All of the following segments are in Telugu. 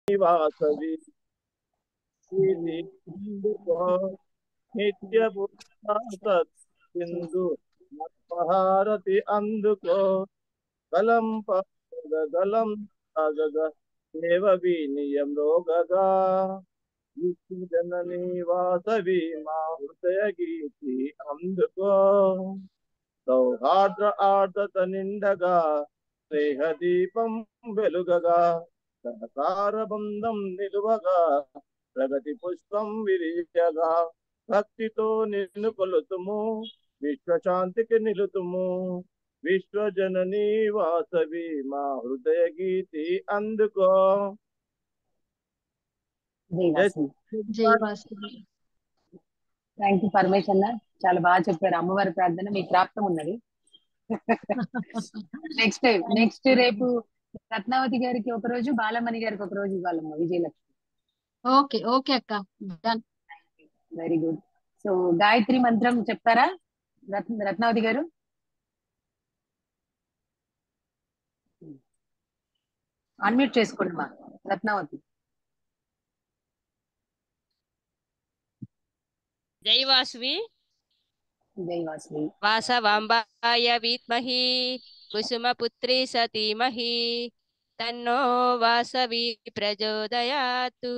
వాసవి నిత్య సింధు మత్పహారతి అందుకో గలం గలం సాగగ దేవ వినియం రోగగా జనని వాసవి మా హృదయ గీతి అందుకో సౌహార్ద్ర ఆర్ద్రత నిండగా స్నేహ దీపం వెలుగగా సహకార బంధం నిలువగా ప్రగతి పుష్పం విరియగా భక్తితో నిన్ను కొలుతుము విశ్వశాంతికి నిలుతుము విశ్వజనని వాసవి మా హృదయ గీతి అందుకో జై వాసవి థ్యాంక్ యూ పరమేశ్ అన్న చాలా బాగా చెప్పారు అమ్మవారి ప్రార్థన మీ ప్రాప్తం ఉన్నది నెక్స్ట్ నెక్స్ట్ రేపు రత్నావతి గారికి ఒక రోజు బాలమణి గారికి ఒక రోజు ఇవ్వాలమ్మా విజయలక్ష్మి ఓకే ఓకే అక్క done very good so Gayatri మంత్రం చెప్తారా రత్న రత్నావతి గారు అన్మ్యూట్ చేసుకోండి మా రత్నావతి జై వాసవి జై వాసవి వాసవాంబాయ విద్మహి కుసుమపుత్రి సతీమహి తన్నో వాసవి ప్రచోదయాతు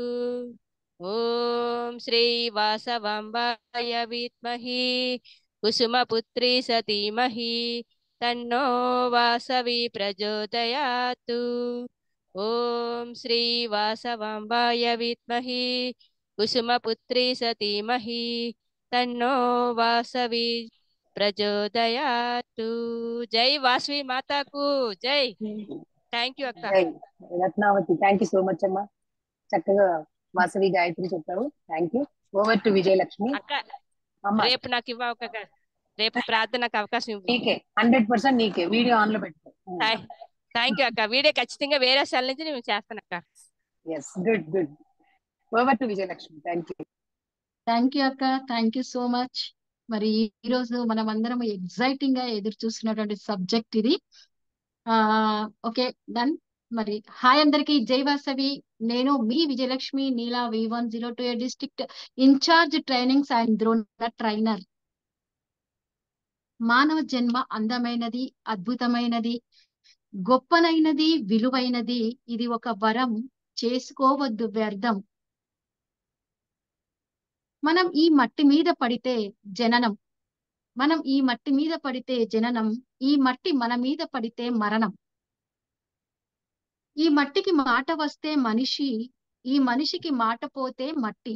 ఓం శ్రీ వాసవాంబాయ విద్మహి కుసుమపుత్రి సతీమహి తన్నో వాసవి ప్రచోదయాతు ఓం శ్రీ వాసవాంబాయ విద్మహి కుసుమపుత్రి సతీమహి తన్నో వాసవి ప్రచోదయాతు జై వాసవి మాతాకు జై థ్యాంక్ యూ అక్క జై Ratnavathi thank you so much అమ్మా చక్కగా వాసవి గాయత్రి చెప్పావు thank you over to Vijayalakshmi అక్క అమ్మా రేపు నాకు ఇవ్వ ఒక రేపు ప్రార్థనకు అవకాశం ఇవ్వు నీకే హండ్రెడ్ పర్సెంట్ నీకే వీడియో ఆన్ లో పెట్టు థ్యాంక్ యూ అక్క వీడియో ఖచ్చితంగా వేరే సెల్ నుంచి నేను చేస్తాను అక్క yes good good over to Vijayalakshmi thank you thank you అక్క థ్యాంక్ యూ సో మచ్ మరి ఈ రోజు మనం అందరం ఎగ్జైటింగ్ గా ఎదురు చూస్తున్నటువంటి సబ్జెక్ట్ ఇది ఆ ఓకే డన్ మరి హాయ్ అందరికి జై వాసవి నేను మీ Vijayalakshmi Neela V one zero two eight district incharge trainings and Drona trainer మానవ జన్మ అందమైనది అద్భుతమైనది గొప్పనైనది విలువైనది ఇది ఒక వరం చేసుకోవద్దు వ్యర్థం మనం ఈ మట్టి మీద పడితే జననం మనం ఈ మట్టి మీద పడితే జననం ఈ మట్టి మన మీద పడితే మరణం ఈ మట్టికి మాట వస్తే మనిషి ఈ మనిషికి మాట పోతే మట్టి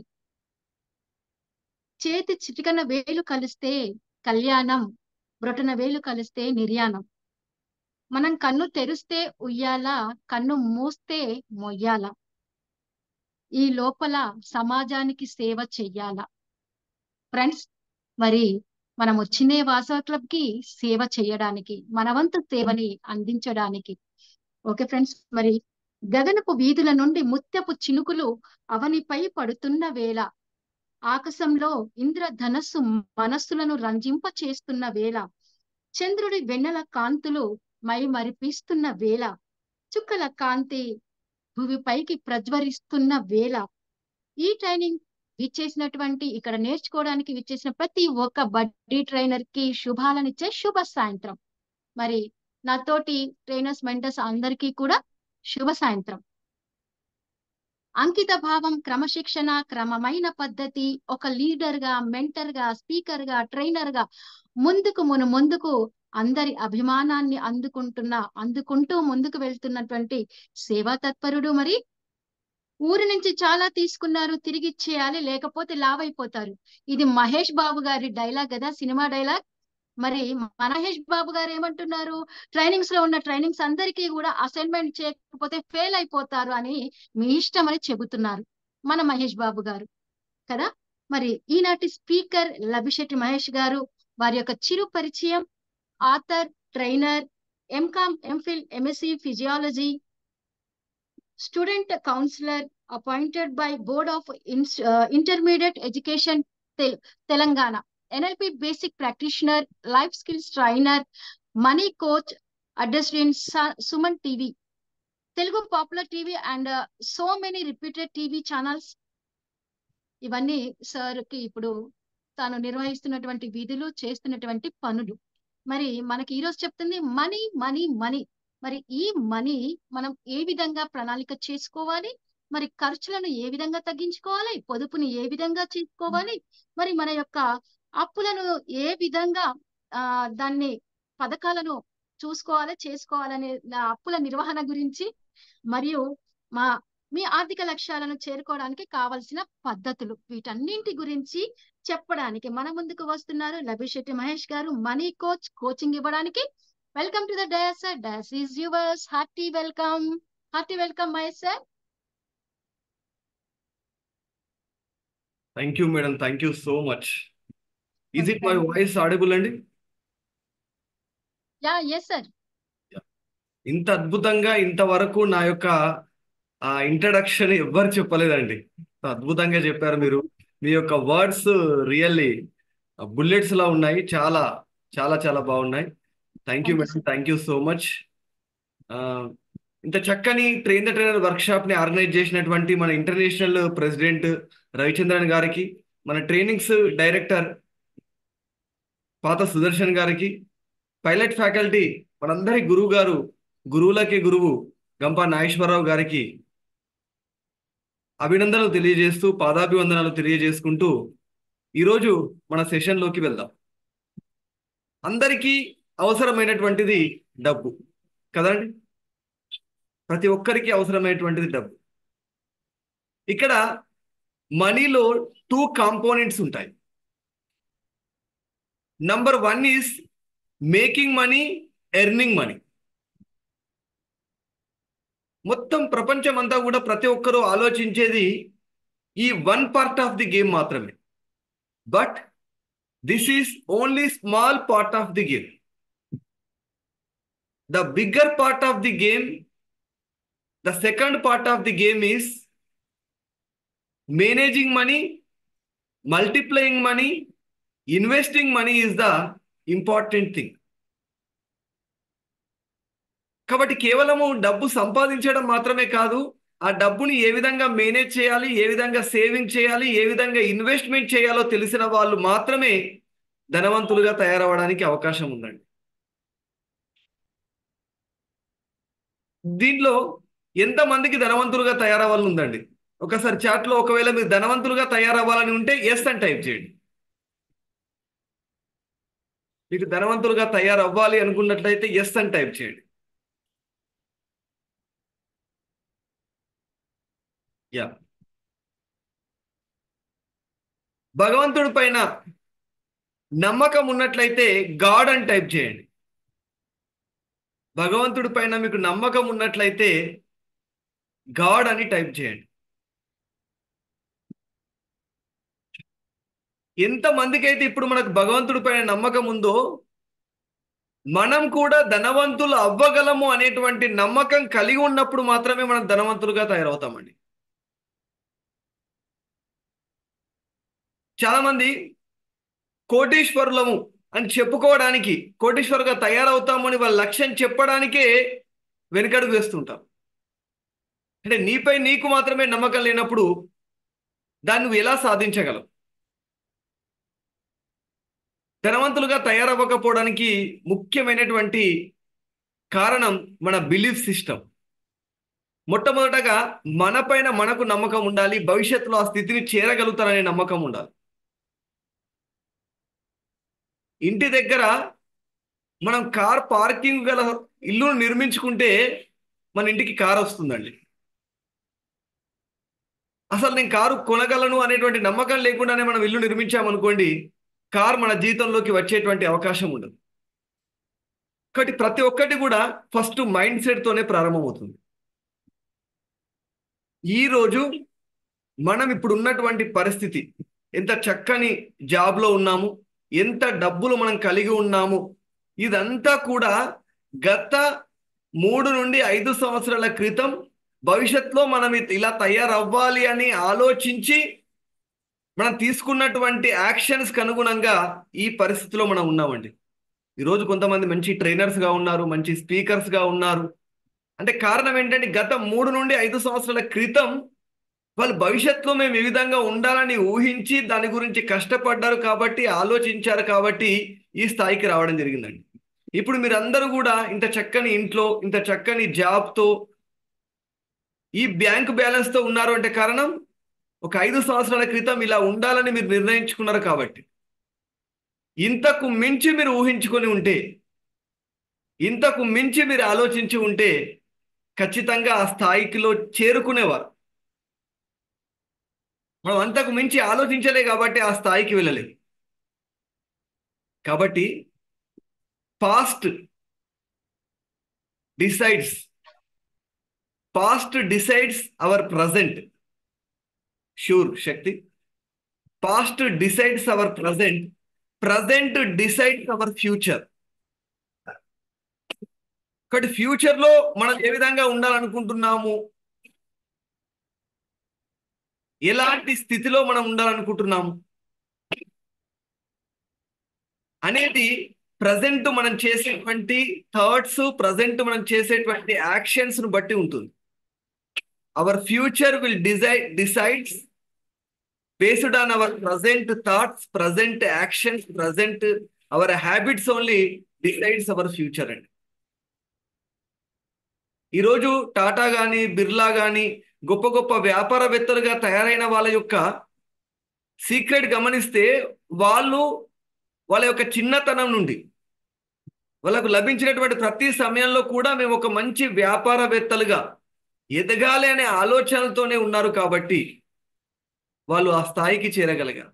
చేతి చిటికన వేలు కలిస్తే కళ్యాణం బ్రొటన వేలు కలిస్తే నిర్యాణం మనం కన్ను తెరిస్తే ఉయ్యాల కన్ను మూస్తే మొయ్యాల ఈ లోపల సమాజానికి సేవ చెయ్యాల ఫ్రెండ్స్ మరి మనం వచ్చిందే వాసవ క్లబ్ కి సేవ చేయడానికి మన వంతు సేవని అందించడానికి ఓకే ఫ్రెండ్స్ మరి గగనపు వీధుల నుండి ముత్యపు చినుకులు అవనిపై పడుతున్న వేళ ఆకాశంలో ఇంద్రధనస్సు మనస్సులను రంజింప చేస్తున్న వేళ చంద్రుడి వెన్నెల కాంతులు మై మరిపిస్తున్న వేళ చుక్కల కాంతి భూమిపైకి ప్రజ్వరిస్తున్న వేళ ఈ ట్రైనింగ్ విచ్చేసినటువంటి ఇక్కడ నేర్చుకోవడానికి విచ్చేసిన ప్రతి ఒక్క బడ్డీ ట్రైనర్ కి శుభాలనిచ్చే శుభ సాయంత్రం మరి నాతోటి ట్రైనర్స్ మెంటర్స్ అందరికీ కూడా శుభ సాయంత్రం అంకిత భావం క్రమశిక్షణ క్రమమైన పద్ధతి ఒక లీడర్ గా మెంటర్ గా స్పీకర్ గా ట్రైనర్ గా ముందుకు మును ముందుకు అందరి అభిమానాన్ని అందుకుంటున్న అందుకుంటూ ముందుకు వెళ్తున్నటువంటి సేవా తత్పరుడు మరి ఊరి నుంచి చాలా తీసుకున్నారు తిరిగి ఇచ్చేయాలి లేకపోతే లావైపోతారు ఇది మహేష్ బాబు గారి డైలాగ్ కదా సినిమా డైలాగ్ మరి మహేష్ బాబు గారు ఏమంటున్నారు ట్రైనింగ్స్ లో ఉన్న ట్రైనింగ్స్ అందరికీ కూడా అసైన్మెంట్ చేయకపోతే ఫెయిల్ అయిపోతారు అని మీ ఇష్టం అని చెబుతున్నారు మన మహేష్ బాబు గారు కదా మరి ఈనాటి స్పీకర్ లభిశెట్టి మహేష్ గారు వారి యొక్క చిరు పరిచయం author trainer M Com M Phil M Sc physiology student counsellor appointed by board of intermediate education Telangana NLP basic practitioner life skills trainer money coach addressed in Suman TV Telugu popular TV and so many repeated TV channels ఇవన్నీ సార్ కి ఇప్పుడు తాను నిర్వహిస్తున్నటువంటి విధులు చేస్తున్నటువంటి పనులు మరి మనకి ఈ రోజు చెప్తుంది మనీ మనీ మనీ మరి ఈ మనీ మనం ఏ విధంగా ప్రణాళిక చేసుకోవాలి మరి ఖర్చులను ఏ విధంగా తగ్గించుకోవాలి పొదుపుని ఏ విధంగా చేసుకోవాలి మరి మన యొక్క అప్పులను ఏ విధంగా ఆ దాన్ని పథకాలను చూసుకోవాలి చేసుకోవాలనే ఆ అప్పుల నిర్వహణ గురించి మరియు మా మీ ఆర్థిక లక్ష్యాలను చేరుకోవడానికి కావలసిన పద్ధతులు వీటన్నింటి గురించి చెప్పడానికి మన ముందుకు వస్తున్నారు లభిశెట్టి మహేష్ గారు మనీ కోచ్ కోచింగ్ ఇవ్వడానికి welcome to the dais sir dais is yours hearty welcome hearty welcome Mahesh sir thank you madam thank you so much is it my voice audible అండి యా ఎస్ సార్ ఇంత అద్భుతంగా ఇంతవరకు నా యొక్క ఆ ఇంట్రడక్షన్ ఎవ్వరు చెప్పలేదండి ఇంత అద్భుతంగా చెప్పారు మీరు మీ యొక్క వర్డ్స్ రియల్లీ బుల్లెట్స్ లా ఉన్నాయి చాలా చాలా చాలా బాగున్నాయి thank you Thank you, madam thank you so much ఇంత చక్కని train the trainer workshop ని ఆర్గనైజ్ చేసినటువంటి మన ఇంటర్నేషనల్ ప్రెసిడెంట్ రవిచంద్రన్ గారికి మన ట్రైనింగ్స్ డైరెక్టర్ పాత సుదర్శన్ గారికి పైలట్ ఫ్యాకల్టీ మనందరి గురువు గారు గురువులకి గురువు గంపా నాగేశ్వరరావు గారికి అభినందనలు తెలియజేస్తూ పాదాభివందనాలు తెలియజేసుకుంటూ ఈరోజు మన సెషన్లోకి వెళ్దాం అందరికీ అవసరమైనటువంటిది డబ్బు కదండి ప్రతి ఒక్కరికి అవసరమైనటువంటిది డబ్బు ఇక్కడ మనీలో టూ కాంపోనెంట్స్ ఉంటాయి number one is making money earning money మొత్తం ప్రపంచం అంతా కూడా ప్రతి ఒక్కరూ ఆలోచించేది ఈ one part of the game మాత్రమే but this is only small part of the game the bigger part of the game the second part of the game is managing money multiplying money investing money is the important thing కాబట్టి కేవలము డబ్బు సంపాదించడం మాత్రమే కాదు ఆ డబ్బుని ఏ విధంగా మేనేజ్ చేయాలి ఏ విధంగా సేవింగ్ చేయాలి ఏ విధంగా ఇన్వెస్ట్మెంట్ చేయాలో తెలిసిన వాళ్ళు మాత్రమే ధనవంతులుగా తయారవడానికి అవకాశం ఉందండి దీంట్లో ఎంతమందికి ధనవంతులుగా తయారవ్వాలని ఉందండి ఒకసారి చాట్లో ఒకవేళ మీరు ధనవంతులుగా తయారవ్వాలని ఉంటే ఎస్ అని టైప్ చేయండి మీకు ధనవంతులుగా తయారవ్వాలి అనుకున్నట్లయితే ఎస్ అని టైప్ చేయండి యా భగవంతుడి పైన నమ్మకం ఉన్నట్లయితే గాడ్ అని టైప్ చేయండి భగవంతుడి పైన మీకు నమ్మకం ఉన్నట్లయితే గాడ్ అని టైప్ చేయండి ఎంత మందికైతే ఇప్పుడు మనకు భగవంతుడి పైన నమ్మకం ఉందో మనం కూడా ధనవంతులు అవ్వగలము అనేటువంటి నమ్మకం కలిగి ఉన్నప్పుడు మాత్రమే మనం ధనవంతులుగా తయారవుతామండి చాలా మంది కోటీశ్వరులము అని చెప్పుకోవడానికి కోటీశ్వరుగా తయారవుతామని వాళ్ళ లక్ష్యం చెప్పడానికే వెనుకడుగు వేస్తుంటాం అంటే నీపై నీకు మాత్రమే నమ్మకం లేనప్పుడు దాన్ని నువ్వు ఎలా సాధించగలవు ధనవంతులుగా తయారవ్వకపోవడానికి ముఖ్యమైనటువంటి కారణం మన బిలీఫ్ సిస్టమ్ మొట్టమొదటగా మనపైన మనకు నమ్మకం ఉండాలి భవిష్యత్తులో ఆ స్థితిని చేరగలుగుతారనే నమ్మకం ఉండాలి ఇంటి దగ్గర మనం కార్ పార్కింగ్ గల ఇల్లును నిర్మించుకుంటే మన ఇంటికి కార్ వస్తుందండి అసలు నేను కారు కొనగలను అనేటువంటి నమ్మకం లేకుండానే మనం ఇల్లు నిర్మించామనుకోండి కార్ మన జీవితంలోకి వచ్చేటువంటి అవకాశం ఉండదు కాబట్టి ప్రతి ఒక్కటి కూడా ఫస్ట్ మైండ్ సెట్తోనే ప్రారంభమవుతుంది ఈరోజు మనం ఇప్పుడు ఉన్నటువంటి పరిస్థితి ఎంత చక్కని జాబ్లో ఉన్నాము ఎంత డబ్బులు మనం కలిగి ఉన్నాము ఇదంతా కూడా గత మూడు నుండి ఐదు సంవత్సరాల క్రితం భవిష్యత్తులో మనం ఇలా తయారవ్వాలి అని ఆలోచించి మనం తీసుకున్నటువంటి యాక్షన్స్కి అనుగుణంగా ఈ పరిస్థితిలో మనం ఉన్నామండి ఈరోజు కొంతమంది మంచి ట్రైనర్స్గా ఉన్నారు మంచి స్పీకర్స్గా ఉన్నారు అంటే కారణం ఏంటంటే గత మూడు నుండి ఐదు సంవత్సరాల క్రితం వాళ్ళు భవిష్యత్తులో మేము ఈ విధంగా ఉండాలని ఊహించి దాని గురించి కష్టపడ్డారు కాబట్టి ఆలోచించారు కాబట్టి ఈ స్థాయికి రావడం జరిగిందండి ఇప్పుడు మీరందరూ కూడా ఇంత చక్కని ఇంట్లో ఇంత చక్కని జాబ్తో ఈ బ్యాంక్ బ్యాలెన్స్తో ఉన్నారు అంటే కారణం ఒక ఐదు సంవత్సరాల క్రితం ఇలా ఉండాలని మీరు నిర్ణయించుకున్నారు కాబట్టి ఇంతకు మించి మీరు ఊహించుకొని ఉంటే ఇంతకు మించి మీరు ఆలోచించి ఉంటే ఖచ్చితంగా ఆ స్థాయికిలో చేరుకునేవారు మనం అంతకు మించి ఆలోచించలే కాబట్టి ఆ స్థాయికి వెళ్ళలేదు కాబట్టి past decides past decides our present sure Shakti past decides our present present decides our future కాబట్టి ఫ్యూచర్ లో మనం ఏ విధంగా ఉండాలనుకుంటున్నాము ఎలాంటి స్థితిలో మనం ఉండాలనుకుంటున్నాము అనేది ప్రజెంట్ మనం చేసేటువంటి థాట్స్ ప్రజెంట్ మనం చేసేటువంటి యాక్షన్స్ ను బట్టి ఉంటుంది our future will decide decides based on our present thoughts present actions present our habits only decides our future అండి ఈరోజు టాటా కానీ బిర్లా కానీ గొప్ప గొప్ప వ్యాపారవేత్తలుగా తయారైన వాళ్ళ యొక్క సీక్రెట్ గమనిస్తే వాళ్ళు వాళ్ళ యొక్క చిన్నతనం నుండి వాళ్ళకు లభించినటువంటి ప్రతి సమయంలో కూడా మేము ఒక మంచి వ్యాపారవేత్తలుగా ఎదగాలి అనే ఆలోచనలతోనే ఉన్నారు కాబట్టి వాళ్ళు ఆ స్థాయికి చేరగలిగారు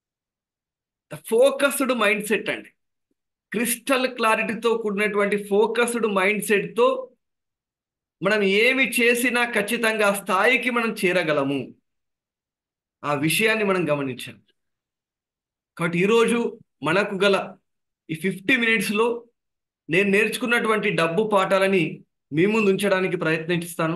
ఫోకస్డ్ మైండ్ సెట్ అండి క్రిస్టల్ క్లారిటీతో కూడినటువంటి ఫోకస్డ్ మైండ్ సెట్తో మనం ఏమి చేసినా ఖచ్చితంగా ఆ స్థాయికి మనం చేరగలము ఆ విషయాన్ని మనం గమనించాం కాబట్టి ఈరోజు మనకు గల ఈ ఫిఫ్టీ మినిట్స్లో నేను నేర్చుకున్నటువంటి డబ్బు పాఠాలని మీ ముందు ఉంచడానికి ప్రయత్నిస్తాను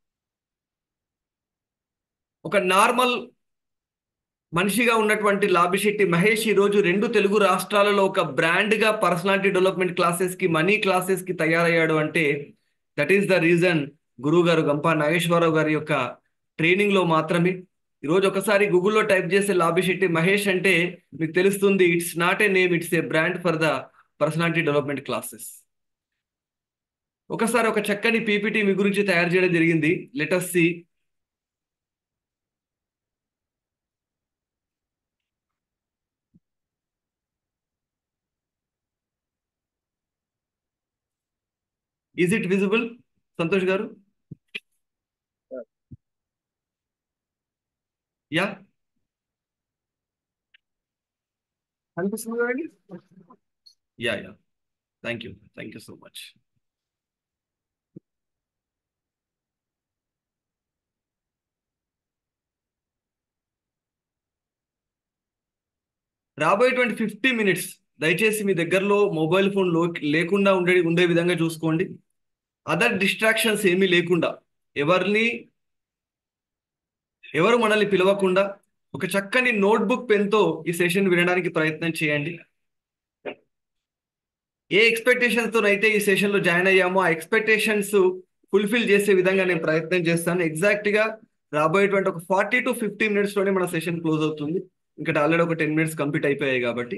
ఒక నార్మల్ మనిషిగా ఉన్నటువంటి లాభిశెట్టి మహేష్ ఈరోజు రెండు తెలుగు రాష్ట్రాలలో ఒక బ్రాండ్గా పర్సనాలిటీ డెవలప్మెంట్ క్లాసెస్కి మనీ క్లాసెస్కి తయారయ్యాడు అంటే దట్ ఈస్ ద రీజన్ గురువు గారు గంపా నాగేశ్వరరావు గారి యొక్క ట్రైనింగ్లో మాత్రమే ఈరోజు ఒకసారి గూగుల్లో టైప్ చేసే లాభిశెట్టి మహేష్ అంటే మీకు తెలుస్తుంది it's not a name it's a brand for the personality development classes ఒకసారి ఒక చక్కని పీపీటీ మీ గురించి తయారు చేయడం జరిగింది let us see is it visible Santosh గారు యా అనిపిస్తుంది కదండి yeah yeah thank you thank you so much రాబోయేటువంటి ఫిఫ్టీ మినిట్స్ దయచేసి మీ దగ్గరలో మొబైల్ ఫోన్ లో లేకుండా ఉండే ఉండే విధంగా చూసుకోండి అదర్ డిస్ట్రాక్షన్స్ ఏమీ లేకుండా ఎవరిని ఎవరు మనల్ని పిలవకుండా ఒక చక్కని నోట్బుక్ పెన్తో ఈ సెషన్ వినడానికి ప్రయత్నం చేయండి ఏ ఎక్స్పెక్టేషన్స్తో అయితే ఈ సెషన్లో జాయిన్ అయ్యామో ఆ ఎక్స్పెక్టేషన్స్ ఫుల్ఫిల్ చేసే విధంగా నేను ప్రయత్నం చేస్తాను ఎగ్జాక్ట్గా రాబోయేటువంటి ఒక ఫార్టీ టు ఫిఫ్టీ మినిట్స్లోనే మన సెషన్ క్లోజ్ అవుతుంది ఇంకా ఆల్రెడీ ఒక టెన్ మినిట్స్ కంప్లీట్ అయిపోయాయి కాబట్టి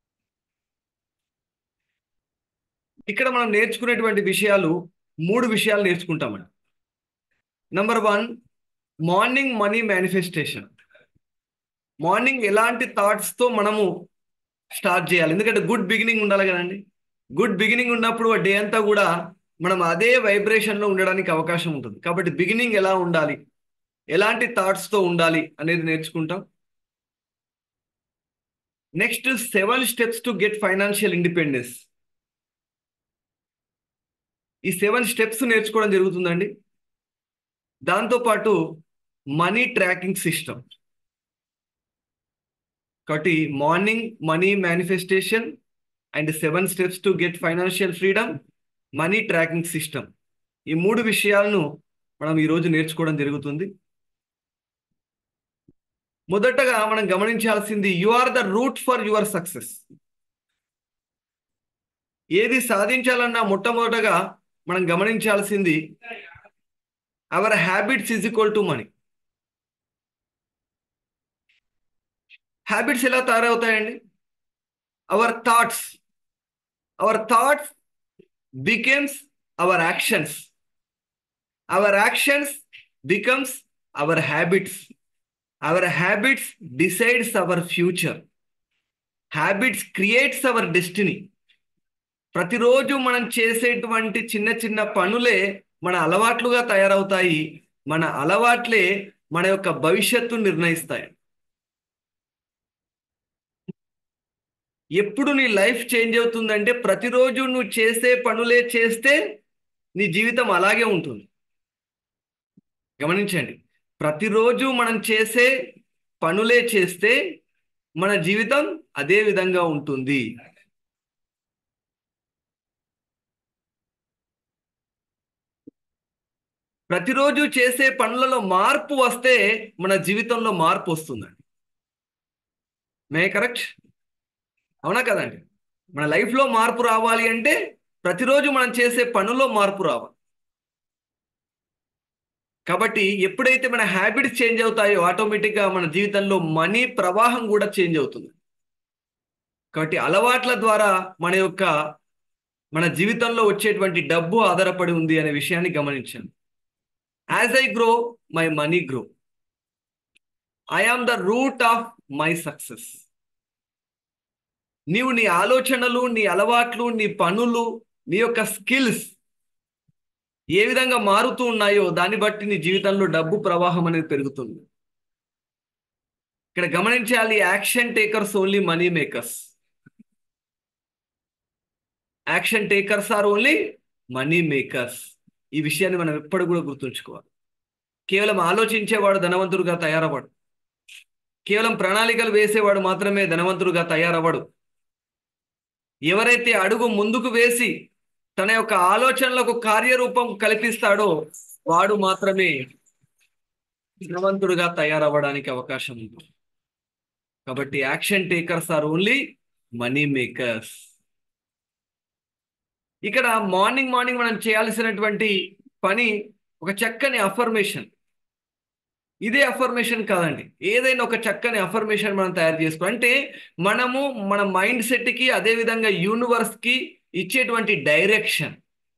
ఇక్కడ మనం నేర్చుకునేటువంటి విషయాలు మూడు విషయాలు నేర్చుకుంటామండి number one morning money manifestation morning ఎలాంటి థాట్స్తో మనము స్టార్ట్ చేయాలి ఎందుకంటే గుడ్ బిగినింగ్ ఉండాలి కదండి గుడ్ బిగినింగ్ ఉన్నప్పుడు డే అంతా కూడా మనం అదే వైబ్రేషన్లో ఉండడానికి అవకాశం ఉంటుంది కాబట్టి బిగినింగ్ ఎలా ఉండాలి ఎలాంటి థాట్స్తో ఉండాలి అనేది నేర్చుకుంటాం next seven steps to get financial independence ఈ సెవెన్ స్టెప్స్ నేర్చుకోవడం జరుగుతుందండి దాంతోపాటు మనీ ట్రాకింగ్ సిస్టమ్ కాబట్టి morning money manifestation and seven steps to get financial freedom money tracking system ఈ మూడు విషయాలను మనం ఈరోజు నేర్చుకోవడం జరుగుతుంది మొదటగా మనం గమనించాల్సింది you are the root for your success ఏది సాధించాలన్నా మొట్టమొదటగా మనం గమనించాల్సింది our habits is equal to money habits ఎలా తయారవుతాయండి our thoughts our thoughts becomes our actions our actions becomes our habits our habits decides our future habits creates our destiny ప్రతిరోజు మనం చేసేటువంటి చిన్న చిన్న పనులే మన అలవాట్లుగా తయారవుతాయి మన అలవాట్లే మన యొక్క భవిష్యత్తు నిర్ణయిస్తాయి ఎప్పుడు నీ లైఫ్ చేంజ్ అవుతుందంటే ప్రతిరోజు నువ్వు చేసే పనులే చేస్తే నీ జీవితం అలాగే ఉంటుంది గమనించండి ప్రతిరోజు మనం చేసే పనులే చేస్తే మన జీవితం అదే విధంగా ఉంటుంది ప్రతిరోజు చేసే పనులలో మార్పు వస్తే మన జీవితంలో మార్పు వస్తుందండి మే కరెక్ట్ అవునా కదండి మన లైఫ్లో మార్పు రావాలి అంటే ప్రతిరోజు మనం చేసే పనుల్లో మార్పు రావాలి కాబట్టి ఎప్పుడైతే మన హ్యాబిట్స్ చేంజ్ అవుతాయో ఆటోమేటిక్గా మన జీవితంలో మనీ ప్రవాహం కూడా చేంజ్ అవుతుంది కాబట్టి అలవాట్ల ద్వారా మన యొక్క మన జీవితంలో వచ్చేటువంటి డబ్బు ఆధారపడి ఉంది అనే విషయాన్ని గమనించాను as I grow my money grow I am the root of my success నీవు నీ ఆలోచనలు నీ అలవాట్లు నీ పనులు నీ యొక్క స్కిల్స్ ఏ విధంగా మారుతూ ఉన్నాయో దాన్ని బట్టి నీ జీవితంలో డబ్బు ప్రవాహం అనేది పెరుగుతుంది ఇక్కడ గమనించాలి action takers only money makers action takers are only money makers ఈ విషయాన్ని మనం ఎప్పుడు కూడా గుర్తుంచుకోవాలి కేవలం ఆలోచించేవాడు ధనవంతుడుగా తయారవ్వడు కేవలం ప్రణాళికలు వేసేవాడు మాత్రమే ధనవంతుడుగా తయారవ్వడు ఎవరైతే అడుగు ముందుకు వేసి తన యొక్క ఆలోచనలకు కార్యరూపం కల్పిస్తాడో వాడు మాత్రమే ధనవంతుడుగా తయారవ్వడానికి అవకాశం ఉంది కాబట్టి action takers are only money makers ఇక్కడ మార్నింగ్ మార్నింగ్ మనం చేయాల్సినటువంటి పని ఒక చక్కని అఫర్మేషన్ ఇదే అఫర్మేషన్ కాదండి ఏదైనా ఒక చక్కని అఫర్మేషన్ మనం తయారు చేసుకో అంటే మనము మన మైండ్ సెట్కి అదే విధంగా యూనివర్స్కి ఇచ్చేటువంటి direction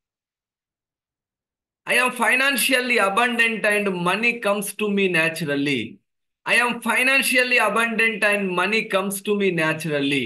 I am financially abundant and money comes to me naturally I am financially abundant and money comes to me naturally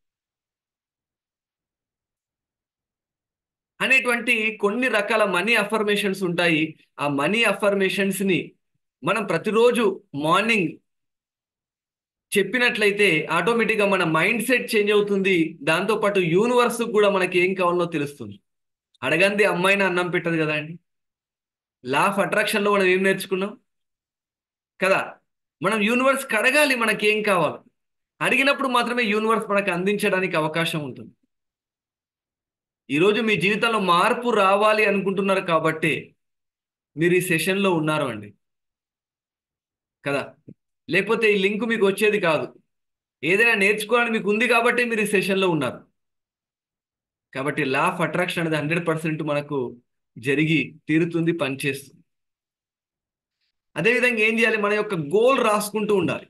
అనేటువంటి కొన్ని రకాల మనీ అఫర్మేషన్స్ ఉంటాయి ఆ మనీ అఫర్మేషన్స్ ని మనం ప్రతిరోజు మార్నింగ్ చెప్పినట్లయితే ఆటోమేటిక్గా మన మైండ్ సెట్ చేంజ్ అవుతుంది దాంతోపాటు యూనివర్స్ కూడా మనకి ఏం కావాలో తెలుస్తుంది అడగంది అమ్మాయిని అన్నం పెట్టదు కదా అండి లా ఆఫ్ అట్రాక్షన్లో మనం ఏం నేర్చుకున్నాం కదా మనం యూనివర్స్ అడగాలి మనకి ఏం కావాలి అడిగినప్పుడు మాత్రమే యూనివర్స్ మనకు అందించడానికి అవకాశం ఉంటుంది ఈరోజు మీ జీవితంలో మార్పు రావాలి అనుకుంటున్నారు కాబట్టి మీరు ఈ సెషన్లో ఉన్నారు అండి కదా లేకపోతే ఈ లింక్ మీకు వచ్చేది కాదు ఏదైనా నేర్చుకోవాలని మీకు ఉంది కాబట్టి మీరు ఈ సెషన్లో ఉన్నారు కాబట్టి లా ఆఫ్ అట్రాక్షన్ అనేది హండ్రెడ్ పర్సెంట్ మనకు జరిగి తీరుతుంది పనిచేస్తుంది అదేవిధంగా ఏం చేయాలి మన యొక్క గోల్ రాసుకుంటూ ఉండాలి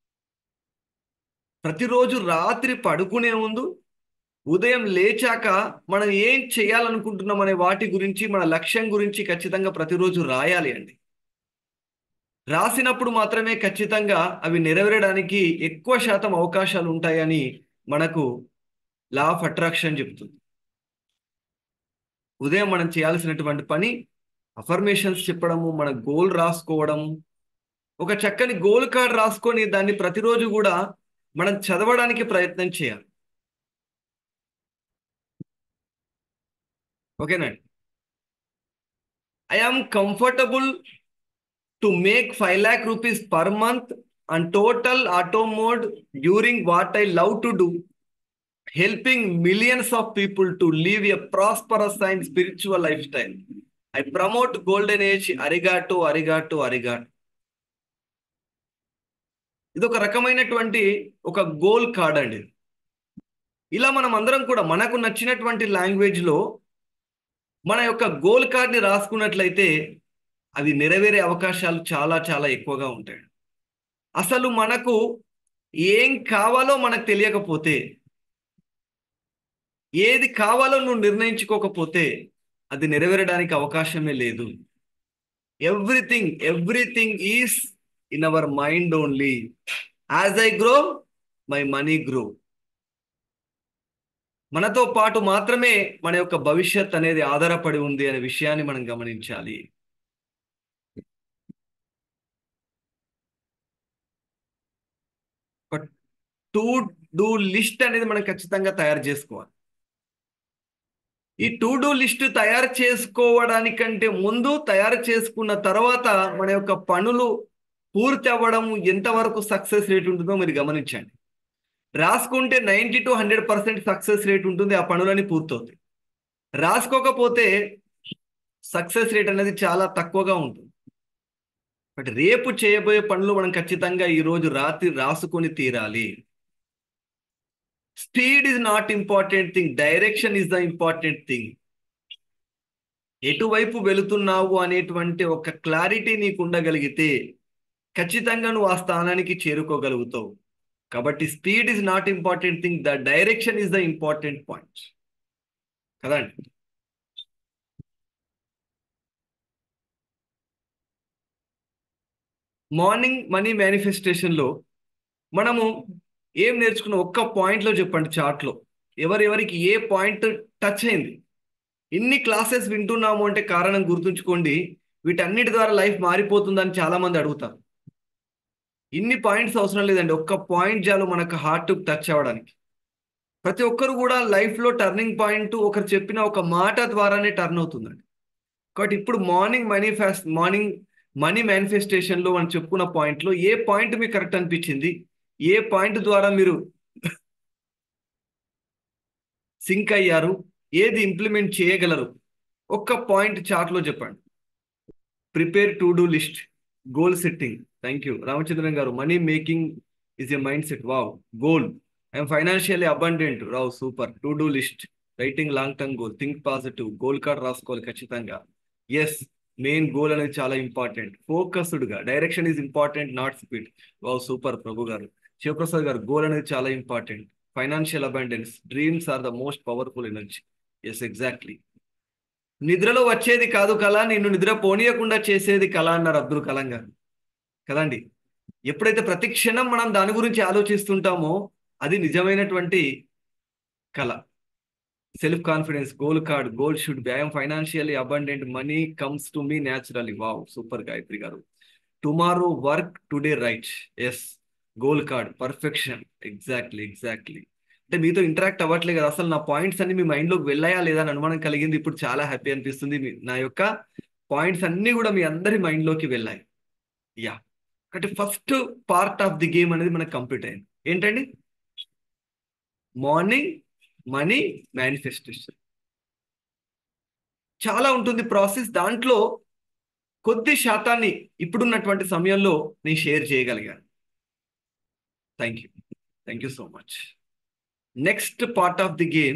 ప్రతిరోజు రాత్రి పడుకునే ముందు ఉదయం లేచాక మనం ఏం చేయాలనుకుంటున్నాం అనే వాటి గురించి మన లక్ష్యం గురించి ఖచ్చితంగా ప్రతిరోజు రాయాలి అండి రాసినప్పుడు మాత్రమే ఖచ్చితంగా అవి నెరవేరడానికి ఎక్కువ శాతం అవకాశాలు ఉంటాయని మనకు లా ఆఫ్ అట్రాక్షన్ చెబుతుంది ఉదయం మనం చేయాల్సినటువంటి పని అఫర్మేషన్స్ చెప్పడము మన గోల్ రాసుకోవడము ఒక చక్కని గోల్ కార్డ్ రాసుకొని దాన్ని ప్రతిరోజు కూడా మనం చదవడానికి ప్రయత్నం చేయాలి ఓకేనండి I am comfortable to make five lakh rupees per month and total auto mode during what I love to do helping millions of people to leave a prosperous and spiritual lifestyle I promote golden age అరిగాటు అరిగాటు అరిగాటు ఇది ఒక రకమైనటువంటి ఒక గోల్ కార్డ్ అండి ఇలా మనం అందరం కూడా మనకు నచ్చినటువంటి లాంగ్వేజ్లో మన యొక్క గోల్ కార్డ్ని రాసుకున్నట్లయితే అది నెరవేరే అవకాశాలు చాలా చాలా ఎక్కువగా ఉంటాయి అసలు మనకు ఏం కావాలో మనకు తెలియకపోతే ఏది కావాలో నువ్వు నిర్ణయించుకోకపోతే అది నెరవేరడానికి అవకాశమే లేదు everything everything is in our mind only as I grow my money grow మనతో పాటు మాత్రమే మన యొక్క భవిష్యత్ అనేది ఆధారపడి ఉంది అనే విషయాన్ని మనం గమనించాలి టూ డూ లిస్ట్ అనేది మనం ఖచ్చితంగా తయారు చేసుకోవాలి ఈ టు డూ లిస్ట్ తయారు చేసుకోవడానికంటే ముందు తయారు చేసుకున్న తర్వాత మన యొక్క పనులు పూర్తి అవ్వడం ఎంతవరకు సక్సెస్ రేట్ ఉంటుందో మీరు గమనించండి రాసుకుంటే ninety to hundred percent success rate ఉంటుంది ఆ పనులని పూర్తవుతాయి రాసుకోకపోతే సక్సెస్ రేట్ అనేది చాలా తక్కువగా ఉంటుంది బట్ రేపు చేయబోయే పనులు మనం ఖచ్చితంగా ఈరోజు రాత్రి రాసుకొని తీరాలి speed is not important thing direction is the important thing ఎటువైపు వెళుతున్నావు అనేటువంటి ఒక క్లారిటీ నీకు ఉండగలిగితే ఖచ్చితంగా నువ్వు ఆ స్థానానికి చేరుకోగలుగుతావు కాబట్టి speed is not important thing the direction is the important point కదండి మార్నింగ్ మనీ మేనిఫెస్టేషన్లో మనము ఏం నేర్చుకున్న ఒక్క పాయింట్లో చెప్పండి చార్ట్లో ఎవరెవరికి ఏ పాయింట్ టచ్ అయింది ఇన్ని క్లాసెస్ వింటున్నాము అంటే కారణం గుర్తుంచుకోండి వీటన్నిటి ద్వారా లైఫ్ మారిపోతుందని చాలా మంది అడుగుతారు ఇన్ని పాయింట్స్ అవసరం లేదండి ఒక్క పాయింట్ చాలు మనకు హార్ట్ టచ్ అవ్వడానికి ప్రతి ఒక్కరు కూడా లైఫ్లో టర్నింగ్ పాయింట్ ఒకరు చెప్పిన ఒక మాట ద్వారానే టర్న్ అవుతుందండి కాబట్టి ఇప్పుడు మార్నింగ్ మేనిఫెస్ట్ మార్నింగ్ మనీ మేనిఫెస్టేషన్లో మనం చెప్పుకున్న పాయింట్లో ఏ పాయింట్ మీకు కరెక్ట్ అనిపించింది ఏ పాయింట్ ద్వారా మీరు సింక్ అయ్యారు ఏది ఇంప్లిమెంట్ చేయగలరు ఒక్క పాయింట్ చార్ట్లో చెప్పండి prepare to do list goal setting thank you Ramachandran గారు money making is a mindset wow goal I'm financially abundant Rao super to do list writing long term goal think positive goal card రాసుకోవాలి ఖచ్చితంగా ఎస్ మెయిన్ గోల్ అనేది చాలా ఇంపార్టెంట్ ఫోకస్డ్గా direction is important not speed wow super Prabhu గారు శివప్రసాద్ గారు గోల్ అనేది చాలా important financial abundance dreams are the most powerful energy yes exactly నిద్రలో వచ్చేది కాదు కళ నిన్ను నిద్ర పోనీయకుండా చేసేది కళ అన్నారు అబ్దుల్ కలాం గారు కదండి ఎప్పుడైతే ప్రతి క్షణం మనం దాని గురించి ఆలోచిస్తుంటామో అది నిజమైనటువంటి కళ self confidence goal card goal should be I'm financially abundant money comes to me naturally wow super Gayatri garu tomorrow work today right yes goal card perfection exactly exactly అంటే మీతో ఇంటరాక్ట్ అవ్వట్లేదు కదా అసలు నా పాయింట్స్ అన్ని మీ మైండ్లోకి వెళ్ళాయా లేదా అని అనుమానం కలిగింది ఇప్పుడు చాలా హ్యాపీ అనిపిస్తుంది మీ- నా యొక్క పాయింట్స్ అన్ని కూడా మీ అందరి మైండ్లోకి వెళ్ళాయి యా కాబట్టి first part of the game అనేది మనకు కంప్లీట్ అయింది ఏంటండి మార్నింగ్ మనీ మేనిఫెస్టేషన్ చాలా ఉంటుంది ప్రాసెస్ దాంట్లో కొద్ది శాతాన్ని ఇప్పుడున్నటువంటి సమయంలో నేను షేర్ చేయగలిగాను thank you thank you so much next part of the game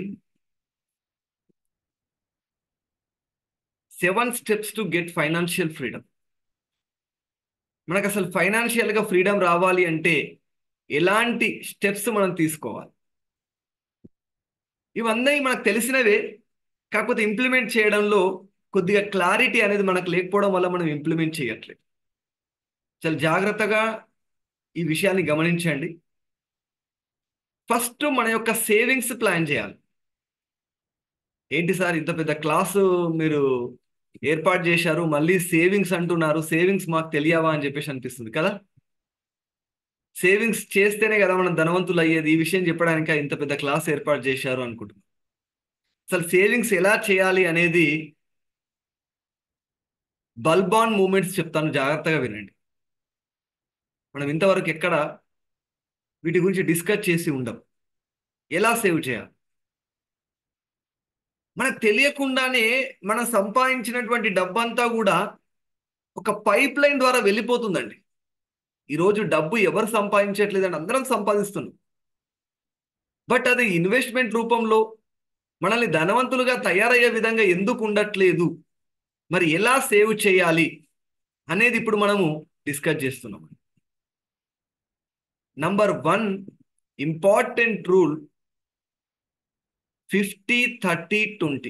seven steps to get financial freedom మనకు అసలు ఫైనాన్షియల్గా ఫ్రీడమ్ రావాలి అంటే ఎలాంటి స్టెప్స్ మనం తీసుకోవాలి ఇవన్నీ మనకు తెలిసినవే కాకపోతే ఇంప్లిమెంట్ చేయడంలో కొద్దిగా క్లారిటీ అనేది మనకు లేకపోవడం వల్ల మనం ఇంప్లిమెంట్ చేయట్లేదు చాలా జాగ్రత్తగా ఈ విషయాన్ని గమనించండి ఫస్ట్ మన యొక్క సేవింగ్స్ ప్లాన్ చేయాలి ఏంటి సార్ ఇంత పెద్ద క్లాసు మీరు ఏర్పాటు చేశారు మళ్ళీ సేవింగ్స్ అంటున్నారు సేవింగ్స్ మాకు తెలియవా అని చెప్పేసి అనిపిస్తుంది కదా సేవింగ్స్ చేస్తేనే కదా మనం ధనవంతులు అయ్యేది ఈ విషయం చెప్పడానికి ఇంత పెద్ద క్లాస్ ఏర్పాటు చేశారు అనుకుంటున్నాం అసలు సేవింగ్స్ ఎలా చేయాలి అనేది బల్బాన్ మూమెంట్స్ చెప్తాను జాగ్రత్తగా వినండి మనం ఇంతవరకు ఎక్కడ వీటి గురించి డిస్కస్ చేసి ఉండం ఎలా సేవ్ చేయాలి మనకు తెలియకుండానే మనం సంపాదించినటువంటి డబ్బంతా కూడా ఒక పైప్ లైన్ ద్వారా వెళ్ళిపోతుందండి ఈరోజు డబ్బు ఎవరు సంపాదించట్లేదండి అందరం సంపాదిస్తున్నాం బట్ అది ఇన్వెస్ట్మెంట్ రూపంలో మనల్ని ధనవంతులుగా తయారయ్యే విధంగా ఎందుకు ఉండట్లేదు మరి ఎలా సేవ్ చేయాలి అనేది ఇప్పుడు మనము డిస్కస్ చేస్తున్నాం number one important rule fifty thirty twenty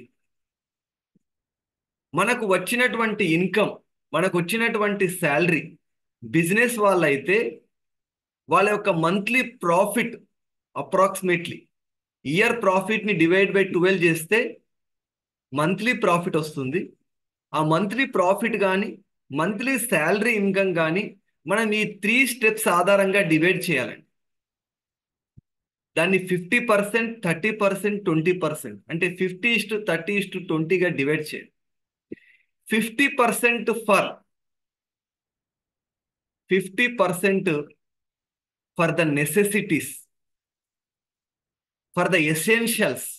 మనకు వచ్చినటువంటి ఇన్కమ్ మనకు వచ్చినటువంటి శాలరీ బిజినెస్ వాళ్ళైతే వాళ్ళ యొక్క మంత్లీ ప్రాఫిట్ అప్రాక్సిమేట్లీ ఇయర్ ప్రాఫిట్ని డివైడ్ బై ట్వెల్వ్ చేస్తే మంత్లీ ప్రాఫిట్ వస్తుంది ఆ మంత్లీ ప్రాఫిట్ కానీ మంత్లీ శాలరీ ఇన్కమ్ కానీ మనం ఈ త్రీ స్టెప్స్ ఆధారంగా డివైడ్ చేయాలండి దాన్ని fifty percent thirty percent twenty percent అంటే ఫిఫ్టీ ఇస్టు థర్టీ ఇస్టు ట్వంటీగా డివైడ్ చేయాలి fifty percent for fifty percent for the necessities for the essentials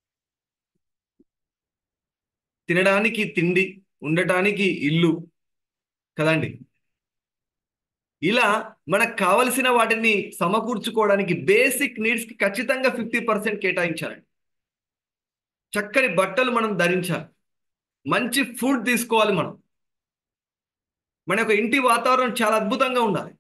తినడానికి తిండి ఉండటానికి ఇల్లు కదండి ఇలా మనకు కావలసిన వాటిని సమకూర్చుకోవడానికి బేసిక్ నీడ్స్కి ఖచ్చితంగా ఫిఫ్టీ పర్సెంట్ కేటాయించాలండి చక్కని బట్టలు మనం ధరించాలి మంచి ఫుడ్ తీసుకోవాలి మనం మన యొక్క ఇంటి వాతావరణం చాలా అద్భుతంగా ఉండాలి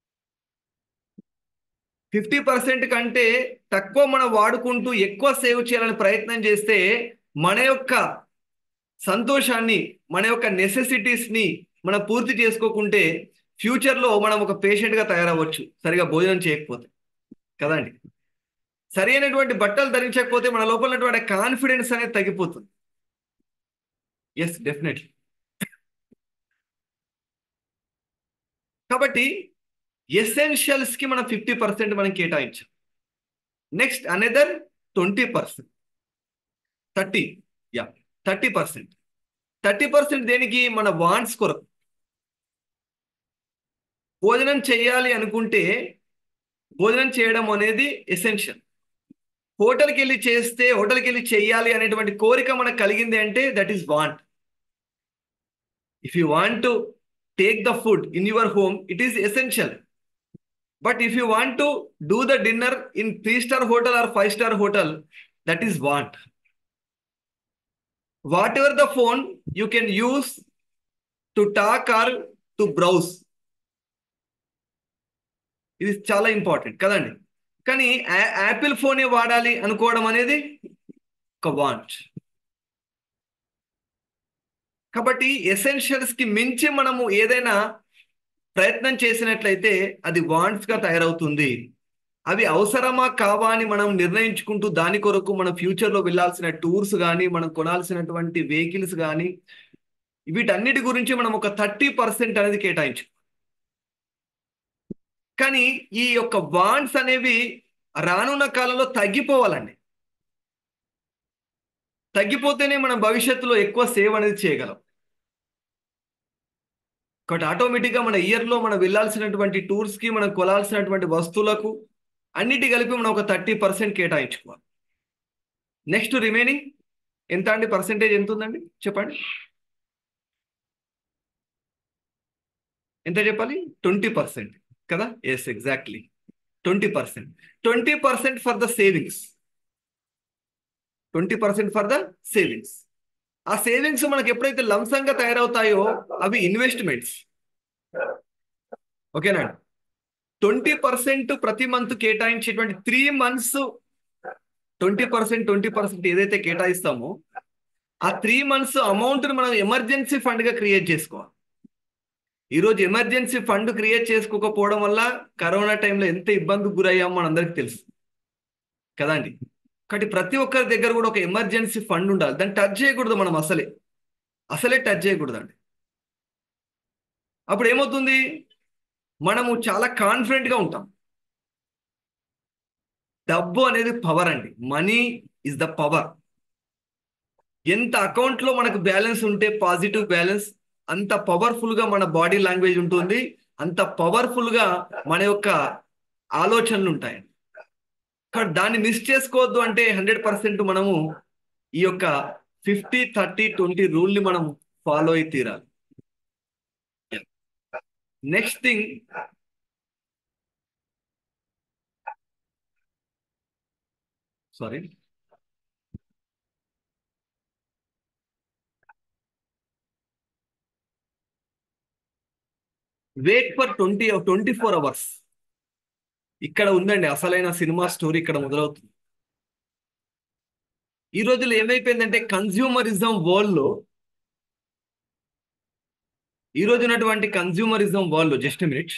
ఫిఫ్టీ పర్సెంట్ కంటే తక్కువ మనం వాడుకుంటూ ఎక్కువ సేవ్ చేయాలని ప్రయత్నం చేస్తే మన యొక్క సంతోషాన్ని మన యొక్క నెసెసిటీస్ని మనం పూర్తి చేసుకోకుంటే ఫ్యూచర్లో మనం ఒక పేషెంట్గా తయారవ్వచ్చు సరిగా భోజనం చేయకపోతే కదండి సరి అయినటువంటి బట్టలు ధరించకపోతే మన లోపల ఉన్నటువంటి కాన్ఫిడెన్స్ అనేది తగ్గిపోతుంది ఎస్ డెఫినెట్లీ కాబట్టి ఎసెన్షియల్స్కి మనం ఫిఫ్టీ పర్సెంట్ మనం కేటాయించాం next another twenty percent thirty yeah thirty percent thirty percent దేనికి మన వాంట్స్ కొరకు భోజనం చేయాలి అనుకుంటే భోజనం చేయడం అనేది ఎసెన్షియల్ హోటల్కి వెళ్ళి చేస్తే హోటల్కి వెళ్ళి చేయాలి అనేటువంటి కోరిక మనకు కలిగింది అంటే that is want if you want to take the food in your home it is essential but if you want to do the dinner in three star hotel or five star hotel that is want whatever the phone you can use to talk or to browse ఇది చాలా ఇంపార్టెంట్ కదండి కానీ యాపిల్ ఫోనే వాడాలి అనుకోవడం అనేది ఒక వాంట్ కాబట్టి ఎసెన్షియల్స్ కి మించి మనము ఏదైనా ప్రయత్నం చేసినట్లయితే అది వాంట్స్ గా తయారవుతుంది అవి అవసరమా కావా అని మనం నిర్ణయించుకుంటూ దాని కొరకు మన ఫ్యూచర్లో వెళ్ళాల్సిన టూర్స్ కానీ మనం కొనాల్సినటువంటి వెహికల్స్ కానీ వీటన్నిటి గురించి మనం ఒక థర్టీ పర్సెంట్ అనేది కేటాయించు కానీ ఈ యొక్క వాండ్స్ అనేవి రానున్న కాలంలో తగ్గిపోవాలండి తగ్గిపోతేనే మనం భవిష్యత్తులో ఎక్కువ సేవ్ అనేది చేయగలం కాబట్టి ఆటోమేటిక్గా మన ఇయర్లో మనం వెళ్ళాల్సినటువంటి టూర్స్కి మనం కొనాల్సినటువంటి వస్తువులకు అన్నిటి కలిపి మనం ఒక థర్టీ పర్సెంట్ కేటాయించుకోవాలి నెక్స్ట్ రిమైనింగ్ ఎంత అండి పర్సెంటేజ్ ఎంత ఉందండి చెప్పండి ఎంత చెప్పాలి ట్వంటీ పర్సెంట్ కదా yes exactly twenty percent twenty percent for the savings twenty percent for the savings ఆ సేవింగ్స్ మనకి ఎప్పుడైతే లంసంగా తయారవుతాయో అవి ఇన్వెస్ట్మెంట్స్ ఓకేనా ట్వంటీ పర్సెంట్ ప్రతి మంత్ కేటాయించేటువంటి three months twenty percent twenty percent ఏదైతే కేటాయిస్తామో ఆ త్రీ మంత్స్ అమౌంట్ని మనం ఎమర్జెన్సీ ఫండ్గా క్రియేట్ చేసుకోవాలి ఈరోజు ఎమర్జెన్సీ ఫండ్ క్రియేట్ చేసుకోకపోవడం వల్ల కరోనా టైంలో ఎంత ఇబ్బందికి గురయ్యామో మనందరికీ తెలుసు కదండి కాబట్టి ప్రతి ఒక్కరి దగ్గర కూడా ఒక ఎమర్జెన్సీ ఫండ్ ఉండాలి దాన్ని టచ్ చేయకూడదు మనం అసలే అసలే టచ్ చేయకూడదండి అప్పుడు ఏమవుతుంది మనము చాలా కాన్ఫిడెంట్గా ఉంటాం డబ్బు అనేది పవర్ అండి మనీ ఇస్ ద పవర్ ఎంత అకౌంట్లో మనకు బ్యాలెన్స్ ఉంటే పాజిటివ్ బ్యాలెన్స్ అంత పవర్ఫుల్గా మన బాడీ లాంగ్వేజ్ ఉంటుంది అంత పవర్ఫుల్గా మన యొక్క ఆలోచనలు ఉంటాయి కానీ దాన్ని మిస్ చేసుకోవద్దు అంటే హండ్రెడ్ పర్సెంట్ మనము ఈ యొక్క ఫిఫ్టీ థర్టీ ట్వంటీ రూల్ని మనం ఫాలో అయి తీరాలి next thing sorry wait for twenty twenty four hours ఇక్కడ ఉందండి అసలైన సినిమా స్టోరీ ఇక్కడ మొదలవుతుంది ఈ రోజుల్లో ఏమైపోయిందంటే కన్జ్యూమరిజం వరల్డ్ లో ఈ రోజు ఉన్నటువంటి కన్జ్యూమరిజం వరల్డ్ లో జస్ట్ మినిట్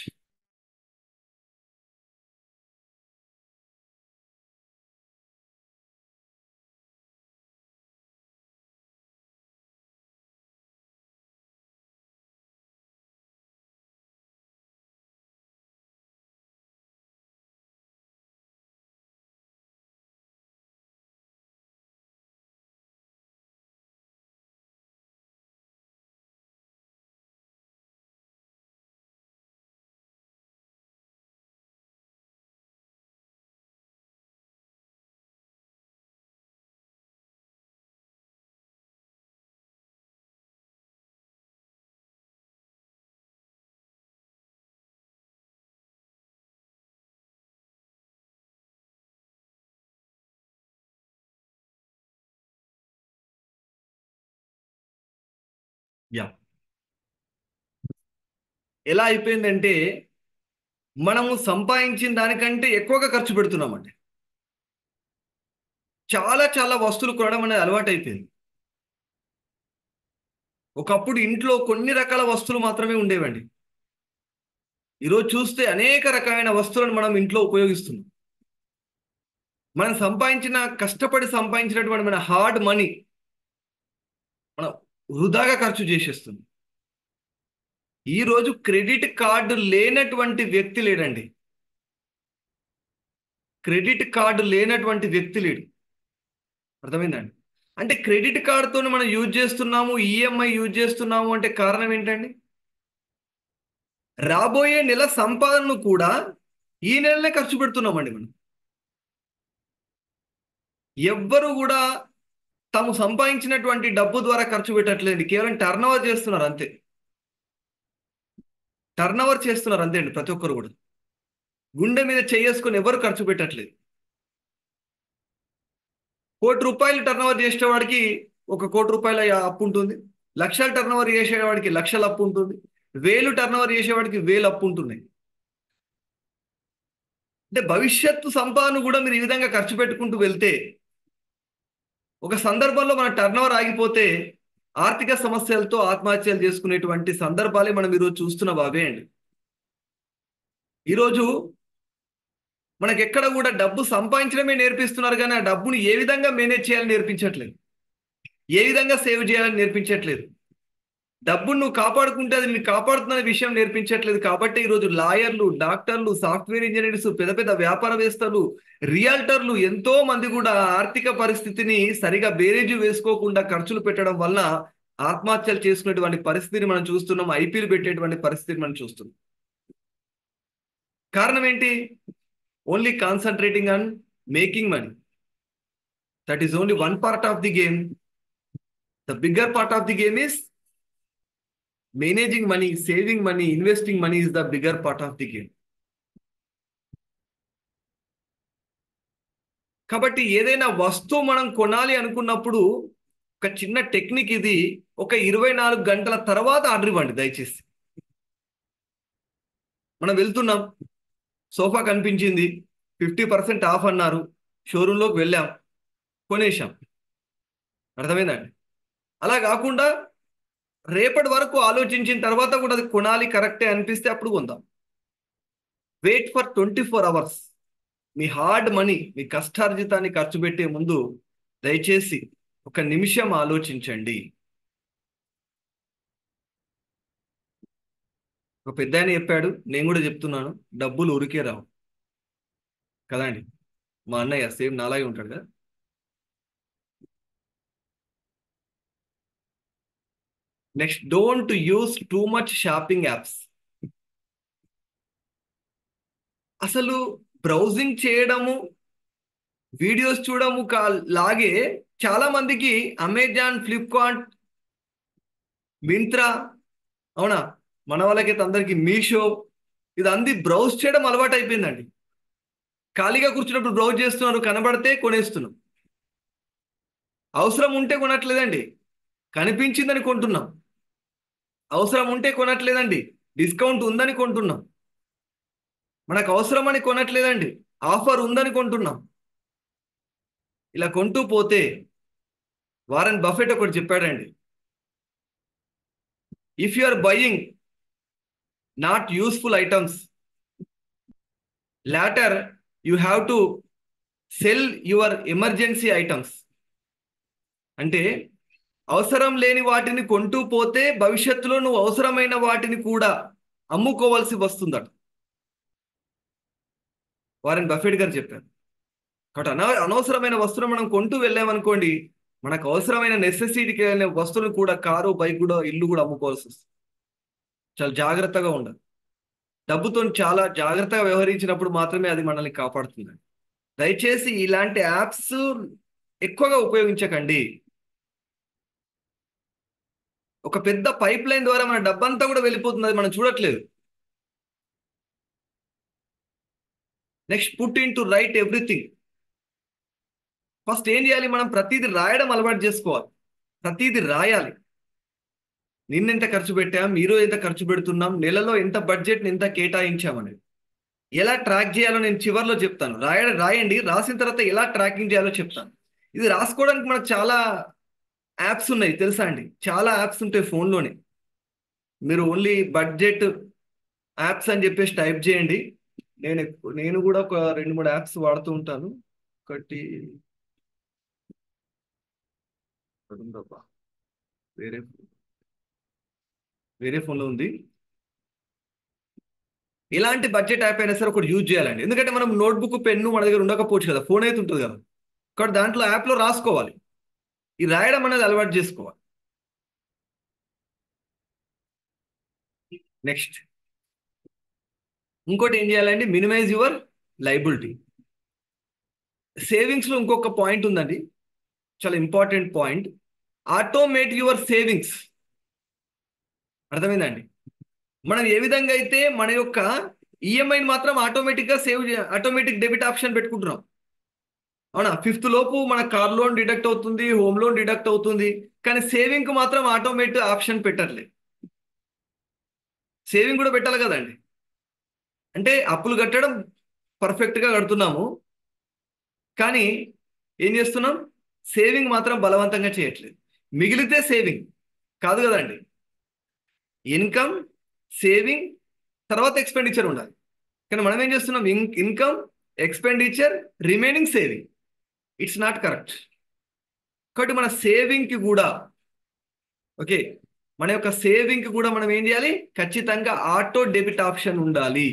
యా ఎలా అయిపోయిందంటే మనము సంపాదించిన దానికంటే ఎక్కువగా ఖర్చు పెడుతున్నామండి చాలా చాలా వస్తువులు కొనడం అనేది అలవాటు అయిపోయింది ఒకప్పుడు ఇంట్లో కొన్ని రకాల వస్తువులు మాత్రమే ఉండేవండి ఈరోజు చూస్తే అనేక రకమైన వస్తువులను మనం ఇంట్లో ఉపయోగిస్తున్నాం మనం సంపాదించిన కష్టపడి సంపాదించినటువంటి మన హార్డ్ మనీ మనం వృధాగా ఖర్చు చేసేస్తుంది ఈ రోజు క్రెడిట్ కార్డు లేనటువంటి వ్యక్తి లేడండి క్రెడిట్ కార్డు లేనటువంటి వ్యక్తి లేడు అర్థమైందండి అంటే క్రెడిట్ కార్డుతో మనం యూజ్ చేస్తున్నాము ఈఎంఐ యూజ్ చేస్తున్నాము అంటే కారణం ఏంటండి రాబోయే నెల సంపాదనను కూడా ఈ నెలనే ఖర్చు పెడుతున్నామండి మనం ఎవ్వరు కూడా తాము సంపాదించినటువంటి డబ్బు ద్వారా ఖర్చు పెట్టట్లేదు కేవలం టర్న్ ఓవర్ చేస్తున్నారు అంతే టర్న్ ఓవర్ చేస్తున్నారు అంతే అండి ప్రతి ఒక్కరు కూడా గుండె మీద చేసుకొని ఎవరు ఖర్చు పెట్టట్లేదు కోటి రూపాయలు టర్న్ ఓవర్ చేసేవాడికి ఒక కోటి రూపాయల అప్పు ఉంటుంది లక్షలు టర్న్ ఓవర్ చేసేవాడికి లక్షల అప్పు ఉంటుంది వేలు టర్న్ ఓవర్ చేసేవాడికి వేలు అప్పు ఉంటున్నాయి అంటే భవిష్యత్తు సంపాదన కూడా మీరు ఈ విధంగా ఖర్చు పెట్టుకుంటూ వెళ్తే ఒక సందర్భంలో మన టర్న్ ఓవర్ ఆగిపోతే ఆర్థిక సమస్యలతో ఆత్మహత్యలు చేసుకునేటువంటి సందర్భాలే మనం ఈరోజు చూస్తున్న బాబే అండి ఈరోజు మనకి ఎక్కడ కూడా డబ్బు సంపాదించడమే నేర్పిస్తున్నారు కానీ ఆ డబ్బును ఏ విధంగా మేనేజ్ చేయాలని నేర్పించట్లేదు ఏ విధంగా సేవ్ చేయాలని నేర్పించట్లేదు డబ్బును నువ్వు కాపాడుకుంటే అది నేను కాపాడుతున్న విషయం నేర్పించట్లేదు కాబట్టి ఈరోజు లాయర్లు డాక్టర్లు సాఫ్ట్వేర్ ఇంజనీర్స్ పెద్ద పెద్ద వ్యాపారవేత్తలు రియాల్టర్లు ఎంతో మంది కూడా ఆర్థిక పరిస్థితిని సరిగా బేరేజు వేసుకోకుండా ఖర్చులు పెట్టడం వల్ల ఆత్మహత్యలు చేసుకునేటువంటి పరిస్థితిని మనం చూస్తున్నాం ఐపీలు పెట్టేటువంటి పరిస్థితిని మనం చూస్తున్నాం కారణం ఏంటి only concentrating on making money that is only one part of the game the bigger part of the game is managing money saving money investing money is the bigger part of the game కాబట్టి ఏదైనా వస్తువు మనం కొనాలి అనుకున్నప్పుడు ఒక చిన్న టెక్నిక్ ఇది ఒక ఇరవై నాలుగు గంటల తర్వాత ఆర్డర్ ఇవ్వండి దయచేసి మనం వెళ్తున్నాం సోఫా కనిపించింది ఫిఫ్టీ పర్సెంట్ ఆఫ్ అన్నారు షోరూంలోకి వెళ్ళాం కొనేసాం అర్థమైందండి అలా కాకుండా రేపటి వరకు ఆలోచించిన తర్వాత కూడా అది కొనాలి కరెక్టే అనిపిస్తే అప్పుడు కొందాం wait for twenty four hours మీ హార్డ్ మనీ మీ కష్టార్జితాన్ని ఖర్చు పెట్టే ముందు దయచేసి ఒక నిమిషం ఆలోచించండి ఒక పెద్ద ఆయన చెప్పాడు నేను కూడా చెప్తున్నాను డబ్బులు ఉరికే రావు కదండి మా అన్నయ్య సేమ్ నాలాగే ఉంటాడు కదా next don't use too much shopping apps అసలు బ్రౌజింగ్ చేయడము వీడియోస్ చూడము కా లాగే చాలా మందికి అమెజాన్ ఫ్లిప్కార్ట్ మింత్రా అవునా మన వాళ్ళకైతే అందరికి మీషో ఇది అంది బ్రౌజ్ చేయడం అలవాటు అయిపోయిందండి ఖాళీగా కూర్చున్నప్పుడు బ్రౌజ్ చేస్తున్నారు కనబడితే కొనేస్తున్నాం అవసరం ఉంటే కొనట్లేదండి కనిపించిందని కొంటున్నాం అవసరం ఉంటే కొనట్లేదండి డిస్కౌంట్ ఉందని కొంటున్నాం మనకు అవసరమని కొనట్లేదండి ఆఫర్ ఉందని కొంటున్నాం ఇలా కొంటూ పోతే వారన్ బఫెట్ ఒకటి చెప్పాడండి if you are buying not useful items later you have to sell your emergency items అంటే అవసరం లేని వాటిని కొంటూ పోతే భవిష్యత్తులో నువ్వు అవసరమైన వాటిని కూడా అమ్ముకోవాల్సి వస్తుందట వారన్ బఫెట్ గారు చెప్పారు కాబట్టి అన అనవసరమైన వస్తువులు మనం కొంటూ వెళ్ళామనుకోండి మనకు అవసరమైన నెసెసిటీకి వెళ్ళిన వస్తువులు కూడా కారు బైక్ కూడా ఇల్లు కూడా అమ్ముకోవాల్సి వస్తుంది చాలా జాగ్రత్తగా ఉండాలి డబ్బుతో చాలా జాగ్రత్తగా వ్యవహరించినప్పుడు మాత్రమే అది మనల్ని కాపాడుతుంది దయచేసి ఇలాంటి యాప్స్ ఎక్కువగా ఉపయోగించకండి ఒక పెద్ద పైప్ లైన్ ద్వారా మన డబ్బంతా కూడా వెళ్ళిపోతుంది అది మనం చూడట్లేదు next put in to write everything first ఏం చేయాలి మనం ప్రతిదీ రాయడం అలవాటు చేసుకోవాలి ప్రతిదీ రాయాలి నిన్న ఎంత ఖర్చు పెట్టాం ఈరోజు ఎంత ఖర్చు పెడుతున్నాం నెలలో ఎంత బడ్జెట్ ఎంత కేటాయించామనేది ఎలా ట్రాక్ చేయాలో నేను చివర్లో చెప్తాను రాయ రాయండి రాసిన తర్వాత ఎలా ట్రాకింగ్ చేయాలో చెప్తాను ఇది రాసుకోవడానికి మనకు చాలా యాప్స్ ఉన్నాయి తెలుసా అండి చాలా యాప్స్ ఉంటాయి ఫోన్లోనే మీరు ఓన్లీ బడ్జెట్ యాప్స్ అని చెప్పేసి టైప్ చేయండి నేను ఎక్కు- నేను కూడా ఒక రెండు మూడు యాప్స్ వాడుతూ ఉంటాను ఒకటి ఎక్కడ ఉందబ్బా? వేరే వేరే ఫోన్లో ఉంది ఇలాంటి బడ్జెట్ యాప్ అయినా సరే ఒకటి యూజ్ చేయాలండి ఎందుకంటే మనం నోట్బుక్ పెన్ను మన దగ్గర ఉండకపోవచ్చు కదా ఫోన్ అయితే ఉంటుంది కదా కాబట్టి దాంట్లో యాప్లో రాసుకోవాలి ఈ రాయడం అనేది అలవాటు చేసుకోవాలి నెక్స్ట్ ఇంకోటి ఏం చేయాలండి మినిమైజ్ యువర్ లైబిలిటీ సేవింగ్స్లో ఇంకొక పాయింట్ ఉందండి చాలా important point automate your savings అర్థమైందండి మనం ఏ విధంగా అయితే మన యొక్క ఈఎంఐని మాత్రం ఆటోమేటిక్గా సేవ్ ఆటోమేటిక్ డెబిట్ ఆప్షన్ పెట్టుకుంటున్నాం అవునా ఫిఫ్త్ లోపు మన కార్ లోన్ డిడక్ట్ అవుతుంది హోమ్ లోన్ డిడక్ట్ అవుతుంది కానీ సేవింగ్ కు మాత్రం ఆటోమేటిక్ ఆప్షన్ పెట్టట్లేదు సేవింగ్ కూడా పెట్టాలి కదండి అంటే అప్పులు కట్టడం పర్ఫెక్ట్గా కడుతున్నాము కానీ ఏం చేస్తున్నాం సేవింగ్ మాత్రం బలవంతంగా చేయట్లేదు మిగిలితే సేవింగ్ కాదు కదండి ఇన్కమ్ సేవింగ్ తర్వాత ఎక్స్పెండిచర్ ఉండాలి కానీ మనం ఏం చేస్తున్నాం in income expenditure remaining saving it's not correct కాబట్టి మన సేవింగ్కి కూడా ఓకే మన యొక్క సేవింగ్కి కూడా మనం ఏం చేయాలి ఖచ్చితంగా ఆటో డెబిట్ ఆప్షన్ ఉండాలి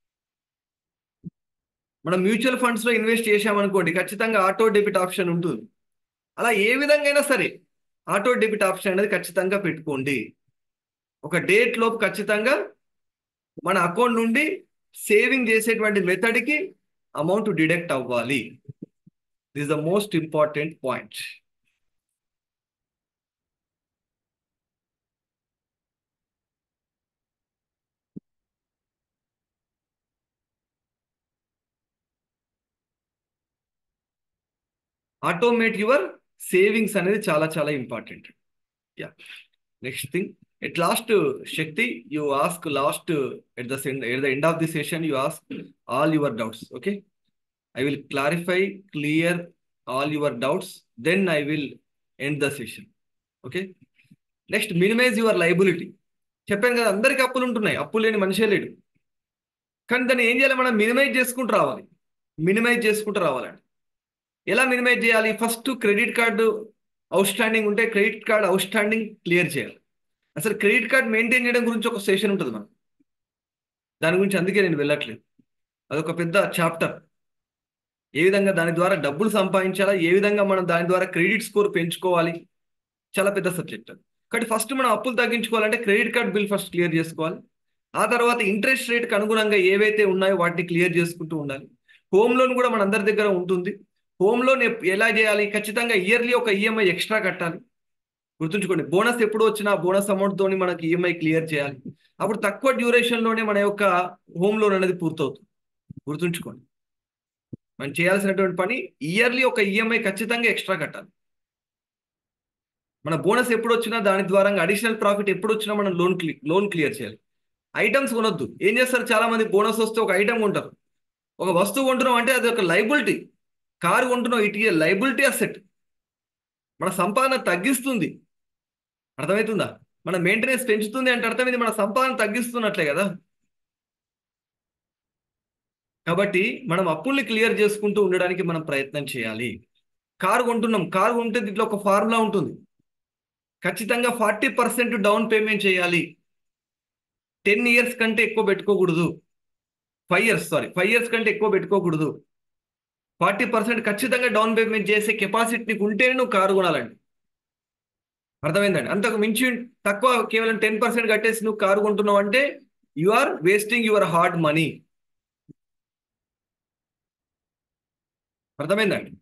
మనం మ్యూచువల్ ఫండ్స్లో ఇన్వెస్ట్ చేసామనుకోండి ఖచ్చితంగా ఆటో డెబిట్ ఆప్షన్ ఉంటుంది అలా ఏ విధంగా అయినా సరే ఆటో డెబిట్ ఆప్షన్ అనేది ఖచ్చితంగా పెట్టుకోండి ఒక డేట్ లోపు ఖచ్చితంగా మన అకౌంట్ నుండి సేవింగ్ చేసేటువంటి మెథడ్కి అమౌంట్ డిడక్ట్ అవ్వాలి this the most important point automate your savings అనేది చాలా చాలా important yeah next thing at last Shakti you ask last at the at the end of the session you ask all your doubts okay I will clarify clear all your doubts then I will end the session okay next minimize your liability చెప్పాను కదా అందరికీ అప్పులు ఉంటున్నాయి అప్పులు లేని మనిషే లేడు కానీ దాన్ని ఏం చేయాలి మనం మినిమైజ్ చేసుకుంటూ రావాలి మినిమైజ్ చేసుకుంటూ రావాలండి ఎలా మినిమైజ్ చేయాలి first credit card outstanding ఉంటే credit card outstanding clear చేయాలి అసలు క్రెడిట్ కార్డ్ మెయింటైన్ చేయడం గురించి ఒక సెషన్ ఉంటుంది మనం దాని గురించి అందుకే నేను వెళ్ళట్లేదు అదొక పెద్ద చాప్టర్ ఏ విధంగా దాని ద్వారా డబ్బులు సంపాదించాలా ఏ విధంగా మనం దాని ద్వారా క్రెడిట్ స్కోర్ పెంచుకోవాలి చాలా పెద్ద సబ్జెక్ట్ అది కాబట్టి ఫస్ట్ మనం అప్పులు తగ్గించుకోవాలంటే credit card bill first clear చేసుకోవాలి ఆ తర్వాత ఇంట్రెస్ట్ రేట్కి అనుగుణంగా ఏవైతే ఉన్నాయో వాటిని క్లియర్ చేసుకుంటూ ఉండాలి హోమ్ లోన్ కూడా మన అందరి దగ్గర ఉంటుంది హోమ్ లోన్ ఎలా చేయాలి ఖచ్చితంగా ఇయర్లీ ఒక ఈఎంఐ ఎక్స్ట్రా కట్టాలి గుర్తుంచుకోండి బోనస్ ఎప్పుడు వచ్చినా బోనస్ అమౌంట్ తోని మనకి ఈఎంఐ క్లియర్ చేయాలి అప్పుడు తక్కువ డ్యూరేషన్ లోనే మన యొక్క హోమ్ లోన్ అనేది పూర్తవుతుంది గుర్తుంచుకోండి మనం చేయాల్సినటువంటి పని ఇయర్లీ ఒక ఈఎంఐ ఖచ్చితంగా ఎక్స్ట్రా కట్టాలి మన బోనస్ ఎప్పుడు వచ్చినా దాని ద్వారా అడిషనల్ ప్రాఫిట్ ఎప్పుడు వచ్చినా మనం లోన్ క్లి లోన్ క్లియర్ చేయాలి ఐటమ్స్ కొనొద్దు ఏం చేస్తారు చాలా మంది బోనస్ వస్తే ఒక ఐటమ్ కొంటారు ఒక వస్తువు కొంటున్నాం అంటే అది ఒక లైబిలిటీ కారు కొంటున్నాం ఇట్ లైబిలిటీ అసెట్ మన సంపాదన తగ్గిస్తుంది అర్థమవుతుందా మన మెయింటెనెన్స్ పెంచుతుంది అంటే అర్థం ఇది మన సంపాదన తగ్గిస్తున్నట్లే కదా కాబట్టి మనం అప్పుల్ని క్లియర్ చేసుకుంటూ ఉండడానికి మనం ప్రయత్నం చేయాలి కారు కొంటున్నాం కారు కొంటే దీంట్లో ఒక ఫార్ములా ఉంటుంది ఖచ్చితంగా ఫార్టీ పర్సెంట్ డౌన్ పేమెంట్ చేయాలి టెన్ ఇయర్స్ కంటే ఎక్కువ పెట్టుకోకూడదు five years sorry five years కంటే ఎక్కువ పెట్టుకోకూడదు ఫార్టీ పర్సెంట్ ఖచ్చితంగా డౌన్ పేమెంట్ చేసే కెపాసిటీ నీకు ఉంటేనే నువ్వు కారు కొనాలండి అర్థమైందండి అంతకు మించి తక్కువ కేవలం టెన్ పర్సెంట్ కట్టేసి నువ్వు కారు కొంటున్నావు అంటే you are wasting your hard money అర్థమైందండి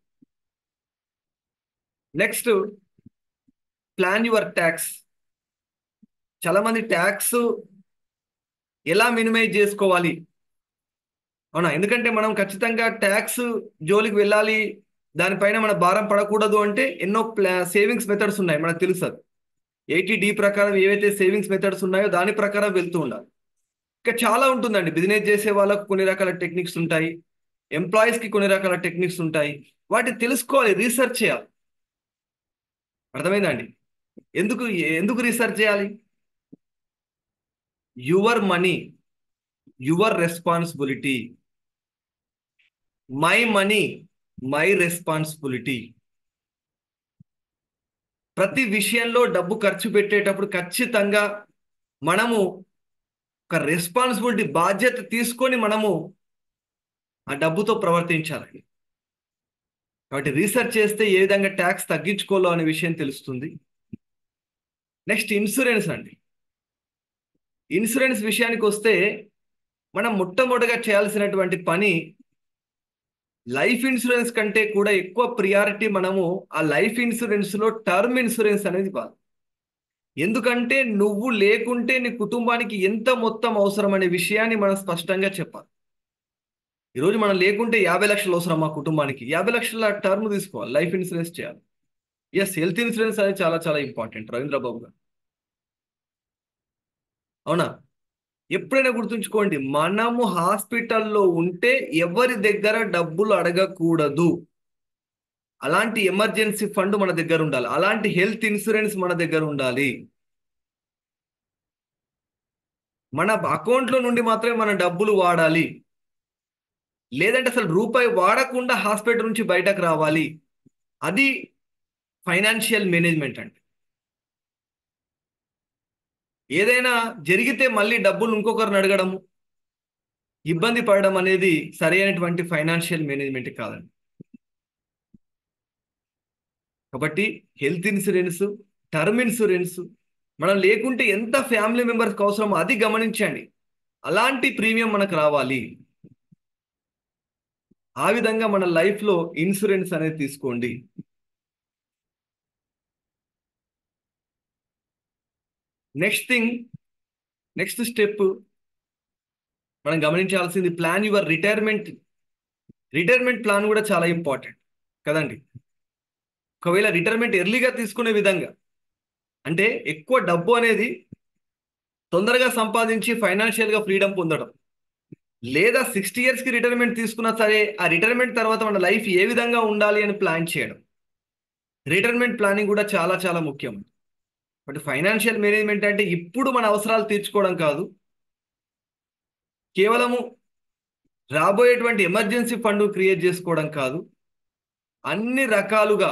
నెక్స్ట్ ప్లాన్ యువర్ ట్యాక్స్ చాలా మంది ట్యాక్స్ ఎలా మినిమైజ్ చేసుకోవాలి అవునా ఎందుకంటే మనం ఖచ్చితంగా ట్యాక్స్ జోలికి వెళ్ళాలి దానిపైన మన భారం పడకూడదు అంటే ఎన్నో ప్లా సేవింగ్స్ మెథడ్స్ ఉన్నాయి మనకు తెలుసు అది ఎయిటీ డి ప్రకారం ఏవైతే సేవింగ్స్ మెథడ్స్ ఉన్నాయో దాని ప్రకారం వెళ్తూ ఉండాలి ఇంకా చాలా ఉంటుందండి బిజినెస్ చేసే వాళ్ళకు కొన్ని రకాల టెక్నిక్స్ ఉంటాయి ఎంప్లాయీస్కి కొన్ని రకాల టెక్నిక్స్ ఉంటాయి వాటిని తెలుసుకోవాలి రీసెర్చ్ చేయాలి అర్థమైందండి ఎందుకు ఎందుకు రీసెర్చ్ చేయాలి your money your responsibility my money my responsibility ప్రతి విషయంలో డబ్బు ఖర్చు పెట్టేటప్పుడు ఖచ్చితంగా మనము ఒక రెస్పాన్సిబిలిటీ బాధ్యత తీసుకొని మనము ఆ డబ్బుతో ప్రవర్తించాలి కాబట్టి రీసెర్చ్ చేస్తే ఏ విధంగా ట్యాక్స్ తగ్గించుకోవాలో అనే విషయం తెలుస్తుంది నెక్స్ట్ ఇన్సూరెన్స్ అండి ఇన్సూరెన్స్ విషయానికి వస్తే మనం మొట్టమొదటిగా చేయాల్సినటువంటి పని లైఫ్ ఇన్సూరెన్స్ కంటే కూడా ఎక్కువ ప్రియారిటీ మనము ఆ లైఫ్ ఇన్సూరెన్స్లో టర్మ్ ఇన్సూరెన్స్ అనేది బాగా ఎందుకంటే నువ్వు లేకుంటే నీ కుటుంబానికి ఎంత మొత్తం అవసరం అనే విషయాన్ని మనం స్పష్టంగా చెప్పాలి ఈరోజు మనం లేకుంటే యాభై లక్షలు అవసరం మా కుటుంబానికి యాభై లక్షల టర్మ్ తీసుకోవాలి లైఫ్ ఇన్సూరెన్స్ చేయాలి ఎస్ హెల్త్ ఇన్సూరెన్స్ అనేది చాలా చాలా ఇంపార్టెంట్ రవీంద్రబాబు గారు అవునా ఎప్పుడైనా గుర్తుంచుకోండి మనము హాస్పిటల్లో ఉంటే ఎవరి దగ్గర డబ్బులు అడగకూడదు అలాంటి ఎమర్జెన్సీ ఫండ్ మన దగ్గర ఉండాలి అలాంటి హెల్త్ ఇన్సూరెన్స్ మన దగ్గర ఉండాలి మన అకౌంట్లో నుండి మాత్రమే మన డబ్బులు వాడాలి లేదంటే అసలు రూపాయి వాడకుండా హాస్పిటల్ నుంచి బయటకు రావాలి అది ఫైనాన్షియల్ మేనేజ్మెంట్ అంటే ఏదైనా జరిగితే మళ్ళీ డబ్బులు ఇంకొకరిని అడగడము ఇబ్బంది పడడం అనేది సరైనటువంటి ఫైనాన్షియల్ మేనేజ్మెంట్ కాదండి కాబట్టి హెల్త్ ఇన్సూరెన్స్ టర్మ్ ఇన్సూరెన్స్ మనం లేకుంటే ఎంత ఫ్యామిలీ మెంబర్స్కి అవసరమో అది గమనించండి అలాంటి ప్రీమియం మనకు రావాలి ఆ విధంగా మన లైఫ్లో ఇన్సూరెన్స్ అనేది తీసుకోండి నెక్స్ట్ థింగ్ నెక్స్ట్ స్టెప్ మనం గమనించాల్సింది plan your retirement retirement plan కూడా చాలా ఇంపార్టెంట్ కదండి ఒకవేళ రిటైర్మెంట్ ఎర్లీగా తీసుకునే విధంగా అంటే ఎక్కువ డబ్బు అనేది తొందరగా సంపాదించి ఫైనాన్షియల్గా ఫ్రీడమ్ పొందడం లేదా సిక్స్టీ ఇయర్స్కి రిటైర్మెంట్ తీసుకున్నా సరే ఆ రిటైర్మెంట్ తర్వాత మన లైఫ్ ఏ విధంగా ఉండాలి అని ప్లాన్ చేయడం రిటైర్మెంట్ ప్లానింగ్ కూడా చాలా చాలా ముఖ్యం బట్ ఫైనాన్షియల్ మేనేజ్మెంట్ అంటే ఇప్పుడు మన అవసరాలు తీర్చుకోవడం కాదు కేవలము రాబోయేటువంటి ఎమర్జెన్సీ ఫండ్ క్రియేట్ చేసుకోవడం కాదు అన్ని రకాలుగా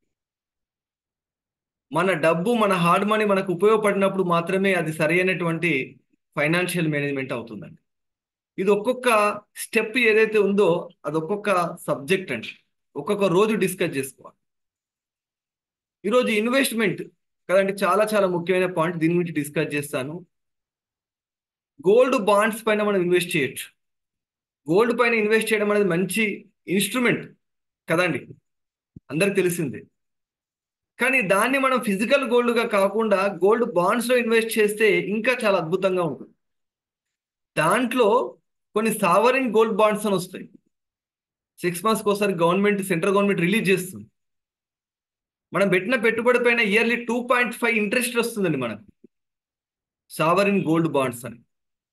మన డబ్బు మన హార్డ్ మనీ మనకు ఉపయోగపడినప్పుడు మాత్రమే అది సరైనటువంటి ఫైనాన్షియల్ మేనేజ్మెంట్ అవుతుందండి ఇది ఒక్కొక్క స్టెప్ ఏదైతే ఉందో అది ఒక్కొక్క సబ్జెక్ట్ అండి ఒక్కొక్క రోజు డిస్కస్ చేసుకోవాలి ఈరోజు ఇన్వెస్ట్మెంట్ కదండి చాలా చాలా ముఖ్యమైన పాయింట్ దీని గురించి డిస్కస్ చేస్తాను గోల్డ్ బాండ్స్ పైన మనం ఇన్వెస్ట్ చేయొచ్చు గోల్డ్ పైన ఇన్వెస్ట్ చేయడం అనేది మంచి ఇన్స్ట్రుమెంట్ కదండి అందరికి తెలిసిందే కానీ దాన్ని మనం ఫిజికల్ గోల్డ్గా కాకుండా గోల్డ్ బాండ్స్లో ఇన్వెస్ట్ చేస్తే ఇంకా చాలా అద్భుతంగా ఉంటుంది దాంట్లో కొన్ని సావరిన్ గోల్డ్ బాండ్స్ అని వస్తాయి సిక్స్ మంత్స్కి ఒకసారి గవర్నమెంట్ సెంట్రల్ గవర్నమెంట్ రిలీజ్ చేస్తుంది మనం పెట్టిన పెట్టుబడి పైన yearly two point five interest వస్తుందండి మనకు సావరిన్ గోల్డ్ బాండ్స్ అని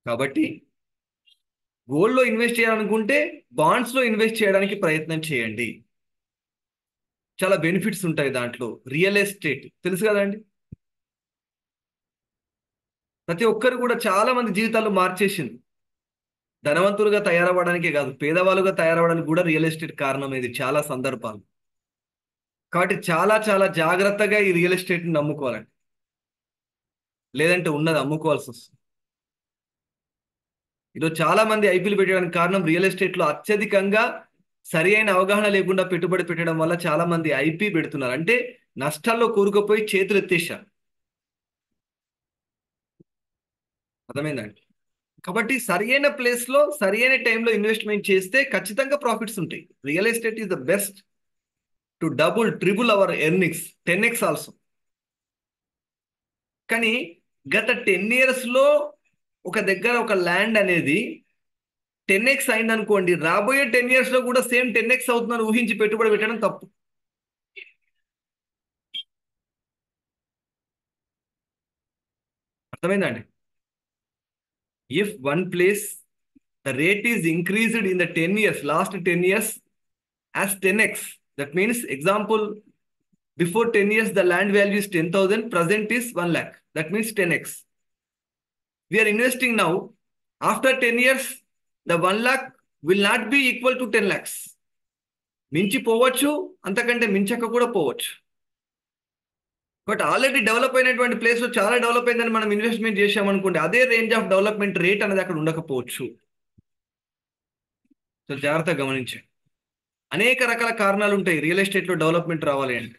కాబట్టి గోల్డ్లో ఇన్వెస్ట్ చేయాలనుకుంటే బాండ్స్లో ఇన్వెస్ట్ చేయడానికి ప్రయత్నం చేయండి చాలా బెనిఫిట్స్ ఉంటాయి దాంట్లో రియల్ ఎస్టేట్ తెలుసు కదండి ప్రతి ఒక్కరు కూడా చాలా మంది జీవితాలు మార్చేసింది ధనవంతులుగా తయారవ్వడానికే కాదు పేదవాళ్ళుగా తయారవ్వడానికి కూడా రియల్ ఎస్టేట్ కారణం ఇది చాలా సందర్భాలు కాబట్టి చాలా చాలా జాగ్రత్తగా ఈ రియల్ ఎస్టేట్ని నమ్ముకోవాలండి లేదంటే ఉన్నది అమ్ముకోవాల్సి వస్తుంది ఈరోజు చాలా మంది ఐపీఎల్ పెట్టడానికి కారణం రియల్ ఎస్టేట్లో అత్యధికంగా సరి అయిన అవగాహన లేకుండా పెట్టుబడి పెట్టడం వల్ల చాలా మంది ఐపీ పెడుతున్నారు అంటే నష్టాల్లో కూరుకుపోయి చేతులు ఎత్తేసారు అర్థమైందండి కాబట్టి సరి అయిన ప్లేస్లో సరి అయిన టైంలో ఇన్వెస్ట్మెంట్ చేస్తే ఖచ్చితంగా ప్రాఫిట్స్ ఉంటాయి real estate is the best to double triple our earnings ten x also కానీ గత టెన్ ఇయర్స్లో ఒక దగ్గర ఒక ల్యాండ్ అనేది టెన్ ఎక్స్ అయింది అనుకోండి రాబోయే టెన్ ఇయర్స్లో కూడా సేమ్ టెన్ ఎక్స్ అవుతుందని ఊహించి పెట్టుబడి పెట్టడం తప్పు అర్థమైందండి if one place the rate is increased in the ten years last ten years as ten x that means example before ten years the land value is ten thousand present is one lakh that means ten x we are investing now after ten years the one lakh will not be equal to ten lakhs మించి పోవచ్చు అంతకంటే మించక కూడా పోవచ్చు బట్ ఆల్రెడీ డెవలప్ అయినటువంటి ప్లేస్లో చాలా డెవలప్ అయిందని మనం ఇన్వెస్ట్మెంట్ చేసామనుకోండి అదే రేంజ్ ఆఫ్ డెవలప్మెంట్ రేట్ అనేది అక్కడ ఉండకపోవచ్చు సో జాగ్రత్తగా గమనించండి అనేక రకాల కారణాలు ఉంటాయి రియల్ ఎస్టేట్లో డెవలప్మెంట్ రావాలి అంటే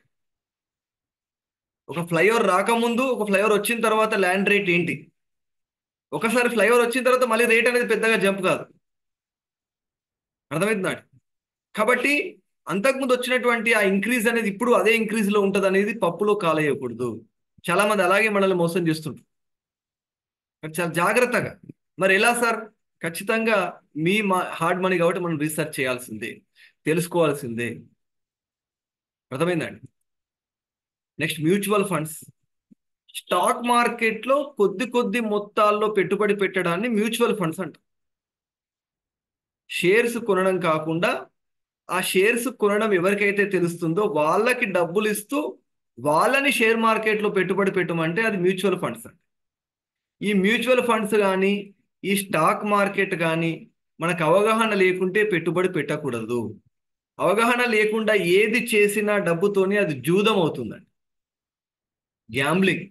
ఒక ఫ్లైఓవర్ రాకముందు ఒక ఫ్లైఓవర్ వచ్చిన తర్వాత ల్యాండ్ రేట్ ఏంటి ఒకసారి ఫ్లైఓవర్ వచ్చిన తర్వాత మళ్ళీ రేట్ అనేది పెద్దగా జంప్ కాదు అర్థమవుతుందా కాబట్టి అంతకుముందు వచ్చినటువంటి ఆ ఇంక్రీజ్ అనేది ఇప్పుడు అదే ఇంక్రీజ్ లో ఉంటుంది అనేది పప్పులో కాలేయకూడదు చాలా మంది అలాగే మనల్ని మోసం చేస్తుంటారు మరి చాలా జాగ్రత్తగా మరి ఎలా సార్ ఖచ్చితంగా మీ మా హార్డ్ మనీ కాబట్టి మనం రీసెర్చ్ చేయాల్సిందే తెలుసుకోవాల్సిందే అర్థమైందండి నెక్స్ట్ మ్యూచువల్ ఫండ్స్ స్టాక్ మార్కెట్లో కొద్ది కొద్ది మొత్తాల్లో పెట్టుబడి పెట్టడాన్ని మ్యూచువల్ ఫండ్స్ అంట షేర్స్ కొనడం కాకుండా ఆ షేర్స్ కొనడం ఎవరికైతే తెలుస్తుందో వాళ్ళకి డబ్బులు ఇస్తూ వాళ్ళని షేర్ మార్కెట్లో పెట్టుబడి పెట్టమంటే అది మ్యూచువల్ ఫండ్స్ అండి ఈ మ్యూచువల్ ఫండ్స్ కానీ ఈ స్టాక్ మార్కెట్ కానీ మనకు అవగాహన లేకుంటే పెట్టుబడి పెట్టకూడదు అవగాహన లేకుండా ఏది చేసినా డబ్బుతోని అది జూదం అవుతుందండి gambling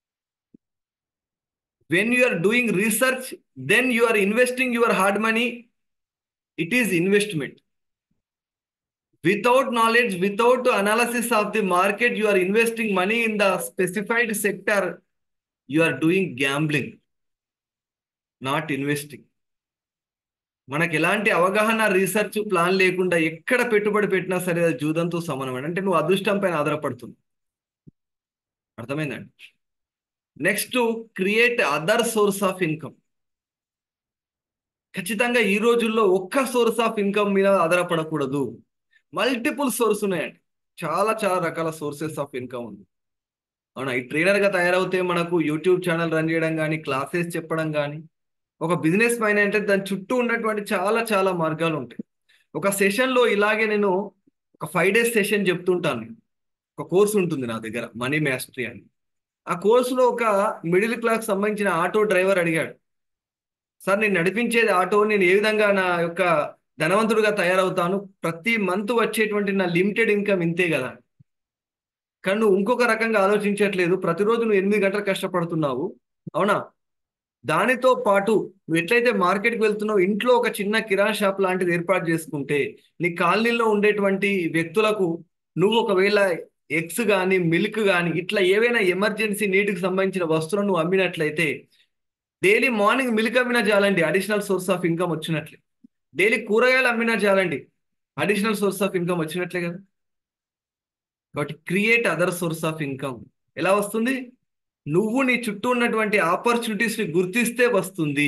when you are doing research then you are investing your hard money it is investment without knowledge without analysis of the market you are investing money in the specified sector you are doing gambling not investing మనకి ఎలాంటి అవగాహన రీసెర్చ్ ప్లాన్ లేకుండా ఎక్కడ పెట్టుబడి పెట్టినా సరే అది జూదంతో సమానం అంటే నువ్వు అదృష్టం పైన ఆధారపడుతుంది అర్థమైందండి next create other source of income ఖచ్చితంగా ఈ రోజుల్లో ఒక్క సోర్స్ ఆఫ్ ఇన్కమ్ మీద ఆధారపడకూడదు మల్టిపుల్ సోర్స్ ఉన్నాయండి చాలా చాలా రకాల సోర్సెస్ ఆఫ్ ఇన్కమ్ ఉంది అవునా ఈ ట్రైనర్గా తయారవుతే మనకు యూట్యూబ్ ఛానల్ రన్ చేయడం కానీ క్లాసెస్ చెప్పడం కానీ ఒక బిజినెస్ మైన్ అంటే దాని చుట్టూ ఉన్నటువంటి చాలా చాలా మార్గాలు ఉంటాయి ఒక సెషన్లో ఇలాగే నేను ఒక ఫైవ్ డేస్ సెషన్ చెప్తుంటాను ఒక కోర్స్ ఉంటుంది నా దగ్గర మనీ మ్యాస్టరీ అని ఆ కోర్సులో ఒక మిడిల్ క్లాస్ సంబంధించిన ఆటో డ్రైవర్ అడిగాడు సార్ నేను నడిపించేది ఆటో నేను ఏ విధంగా నా యొక్క ధనవంతుడిగా తయారవుతాను ప్రతి మంత్ వచ్చేటువంటి నా లిమిటెడ్ ఇన్కమ్ ఇంతే కదా కానీ నువ్వు ఇంకొక రకంగా ఆలోచించట్లేదు ప్రతిరోజు నువ్వు ఎనిమిది గంటలు కష్టపడుతున్నావు అవునా దానితో పాటు నువ్వు ఎట్లయితే మార్కెట్కి వెళ్తున్నావు ఇంట్లో ఒక చిన్న కిరాణా షాప్ లాంటిది ఏర్పాటు చేసుకుంటే నీ కాలనీలో ఉండేటువంటి వ్యక్తులకు నువ్వు ఒకవేళ ఎగ్స్ కానీ మిల్క్ కానీ ఇట్లా ఏవైనా ఎమర్జెన్సీ నీటికి సంబంధించిన వస్తువులను నువ్వు అమ్మినట్లయితే డైలీ మార్నింగ్ మిల్క్ అమ్మినా చాలండి అడిషనల్ సోర్స్ ఆఫ్ ఇన్కమ్ వచ్చినట్లే డైలీ కూరగాయలు అమ్మినా చాలండి అడిషనల్ సోర్స్ ఆఫ్ ఇన్కమ్ వచ్చినట్లే కదా కాబట్టి create other source of income ఎలా వస్తుంది నువ్వు నీ చుట్టూ ఉన్నటువంటి ఆపర్చునిటీస్ ని గుర్తిస్తే వస్తుంది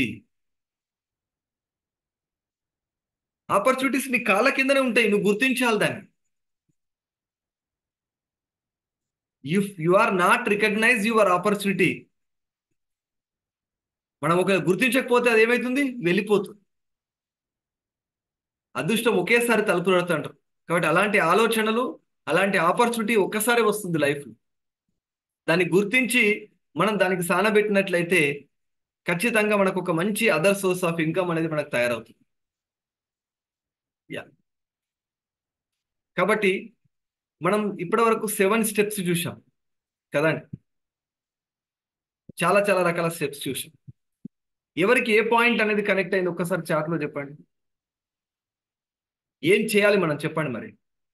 ఆపర్చునిటీస్ నీ కాళ్ళ కిందనే ఉంటాయి నువ్వు గుర్తించాలి దాన్ని if you are not recognize your opportunity మనం ఒక గుర్తించకపోతే అది ఏమవుతుంది వెళ్ళిపోతుంది అదృష్టం ఒకేసారి తలుపులు అంటారు కాబట్టి అలాంటి ఆలోచనలు అలాంటి ఆపర్చునిటీ ఒక్కసారి వస్తుంది లైఫ్ దాన్ని గుర్తించి మనం దానికి సానబెట్టినట్లయితే ఖచ్చితంగా మనకు ఒక మంచి అదర్ సోర్స్ ఆఫ్ ఇన్కమ్ అనేది మనకు తయారవుతుంది యా కాబట్టి మనం ఇప్పటి వరకు సెవెన్ స్టెప్స్ చూసాం కదండి చాలా చాలా రకాల స్టెప్స్ చూసాం ఎవరికి ఏ పాయింట్ అనేది కనెక్ట్ అయింది ఒక్కసారి చాట్లో చెప్పండి ఏం చేయాలి మనం చెప్పండి మరి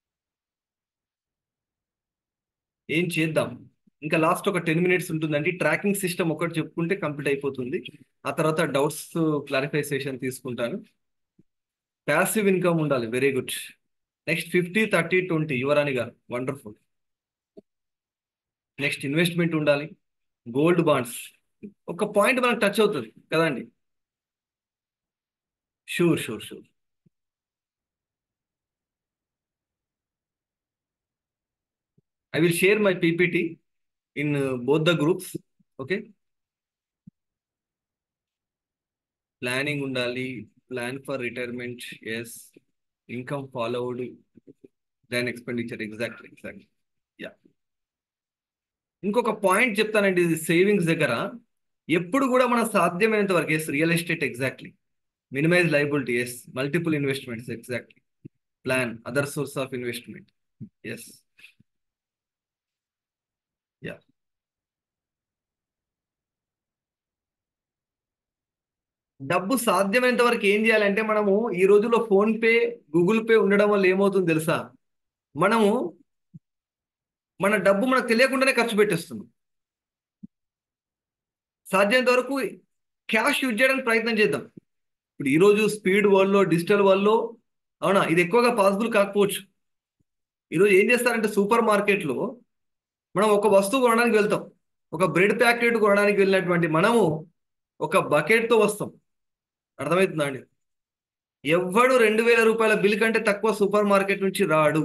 ఏం చేద్దాం ఇంకా లాస్ట్ ఒక టెన్ మినిట్స్ ఉంటుందండి ట్రాకింగ్ సిస్టమ్ ఒకటి చెప్పుకుంటే కంప్లీట్ అయిపోతుంది ఆ తర్వాత డౌట్స్ క్లారిఫై సెషన్ తీసుకుంటాను ప్యాసివ్ ఇన్కమ్ ఉండాలి very good next fifty thirty twenty Yuvarani garu wonderful next investment ఉండాలి గోల్డ్ బాండ్స్ ఒక పాయింట్ మనకు టచ్ అవుతుంది కదండి sure sure sure I will share my PPT in uh, both the groups. Okay. Planning ఉండాలి plan for retirement yes income followed then expenditure exact exact yeah ఇంకొక పాయింట్ చెప్తానండి ఇది సేవింగ్స్ దగ్గర ఎప్పుడు కూడా మన సాధ్యమైనంత వరకు yes real estate exactly minimize liability yes multiple investments exactly plan other source of investment yes yeah డబ్బు సాధ్యమైనంత వరకు ఏం చేయాలంటే మనము ఈ రోజుల్లో ఫోన్ పే గూగుల్ పే ఉండడం వల్ల ఏమవుతుంది తెలుసా మనము మన డబ్బు మనకు తెలియకుండానే ఖర్చు పెట్టేస్తున్నాం సాధ్యమైనంత వరకు క్యాష్ యూజ్ చేయడానికి ప్రయత్నం చేద్దాం ఇప్పుడు ఈరోజు స్పీడ్ వరల్డ్లో డిజిటల్ వరల్డ్లో అవునా ఇది ఎక్కువగా పాసిబుల్ కాకపోవచ్చు ఈరోజు ఏం చేస్తారంటే సూపర్ మార్కెట్లో మనం ఒక వస్తువు కొనడానికి వెళ్తాం ఒక బ్రెడ్ ప్యాకెట్ కొనడానికి వెళ్ళినటువంటి మనము ఒక బకెట్తో వస్తాం అర్థమవుతుందా అండి ఎవ్వడు రెండు వేల రూపాయల బిల్ కంటే తక్కువ సూపర్ మార్కెట్ నుంచి రాడు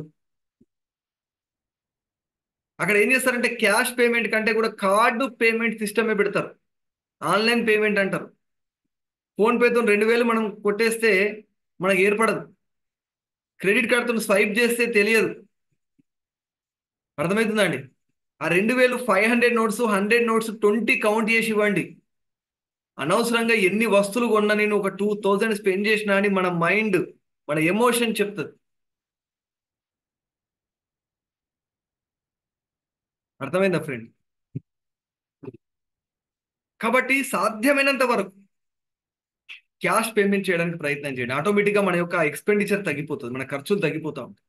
అక్కడ ఏం చేస్తారంటే క్యాష్ పేమెంట్ కంటే కూడా కార్డు పేమెంట్ సిస్టమే పెడతారు ఆన్లైన్ పేమెంట్ అంటారు ఫోన్పేతో రెండు వేలు మనం కొట్టేస్తే మనకు ఏర్పడదు క్రెడిట్ కార్డుతో స్వైప్ చేస్తే తెలియదు అర్థమవుతుందా అండి ఆ రెండు వేలు five hundred notes hundred notes twenty count చేసి ఇవ్వండి అనవసరంగా ఎన్ని వస్తువులు కొన్నా నేను ఒక టూ థౌజండ్ స్పెండ్ చేసినా అని మన మైండ్ మన ఎమోషన్ చెప్తుంది అర్థమైందా ఫ్రెండ్ కాబట్టి సాధ్యమైనంత వరకు క్యాష్ పేమెంట్ చేయడానికి ప్రయత్నం చేయండి ఆటోమేటిక్గా మన యొక్క ఎక్స్పెండిచర్ తగ్గిపోతుంది మన ఖర్చులు తగ్గిపోతా ఉంటాయి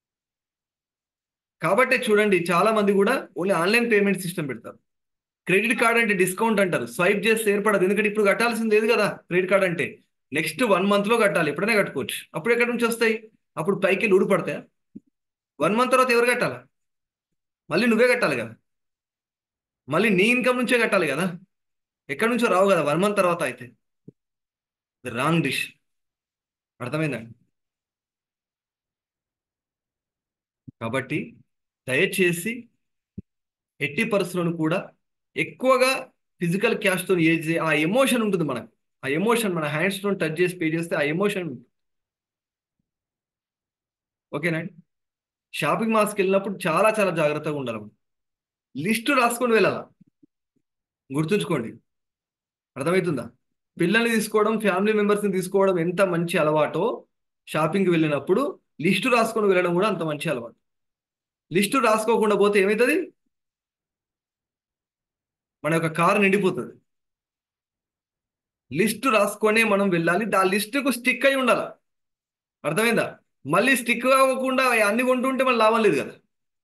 కాబట్టి చూడండి చాలా మంది కూడా ఓన్లీ ఆన్లైన్ పేమెంట్ సిస్టమ్ పెడతారు క్రెడిట్ కార్డ్ అంటే డిస్కౌంట్ అంటారు స్వైప్ చేస్తే ఏర్పడదు ఎందుకంటే ఇప్పుడు కట్టాల్సింది లేదు కదా క్రెడిట్ కార్డ్ అంటే నెక్స్ట్ వన్ మంత్ లో కట్టాలి ఎప్పుడైనా కట్టుకోవచ్చు అప్పుడు ఎక్కడి నుంచి వస్తాయి అప్పుడు పైకి ఊడి పడతాయా వన్ మంత్ తర్వాత ఎవరు కట్టాలా మళ్ళీ నువ్వే కట్టాలి కదా మళ్ళీ నీ ఇన్కమ్ నుంచే కట్టాలి కదా ఎక్కడి నుంచో రావు కదా వన్ మంత్ తర్వాత అయితే రాంగ్ డిష్ అర్థమైందండి కాబట్టి దయచేసి ఎట్టి పరిస్థితులను కూడా ఎక్కువగా ఫిజికల్ క్యాష్తో ఏజ్ ఆ ఎమోషన్ ఉంటుంది మనకు ఆ ఎమోషన్ మన హ్యాండ్స్తో టచ్ చేసి పే చేస్తే ఆ ఎమోషన్ ఓకేనండి షాపింగ్ మాల్స్కి వెళ్ళినప్పుడు చాలా చాలా జాగ్రత్తగా ఉండాలి మనం లిస్టు రాసుకొని వెళ్ళాలా గుర్తుంచుకోండి అర్థమవుతుందా పిల్లల్ని తీసుకోవడం ఫ్యామిలీ మెంబర్స్ని తీసుకోవడం ఎంత మంచి అలవాటో షాపింగ్కి వెళ్ళినప్పుడు లిస్టు రాసుకొని వెళ్ళడం కూడా అంత మంచి అలవాటు లిస్టు రాసుకోకుండా పోతే ఏమవుతుంది మన యొక్క కారు నిండిపోతుంది లిస్టు రాసుకొనే మనం వెళ్ళాలి ఆ లిస్టుకు స్టిక్ అయి ఉండాలి అర్థమైందా మళ్ళీ స్టిక్ అవ్వకుండా అన్ని కొంటుంటే మళ్ళీ లాభం లేదు కదా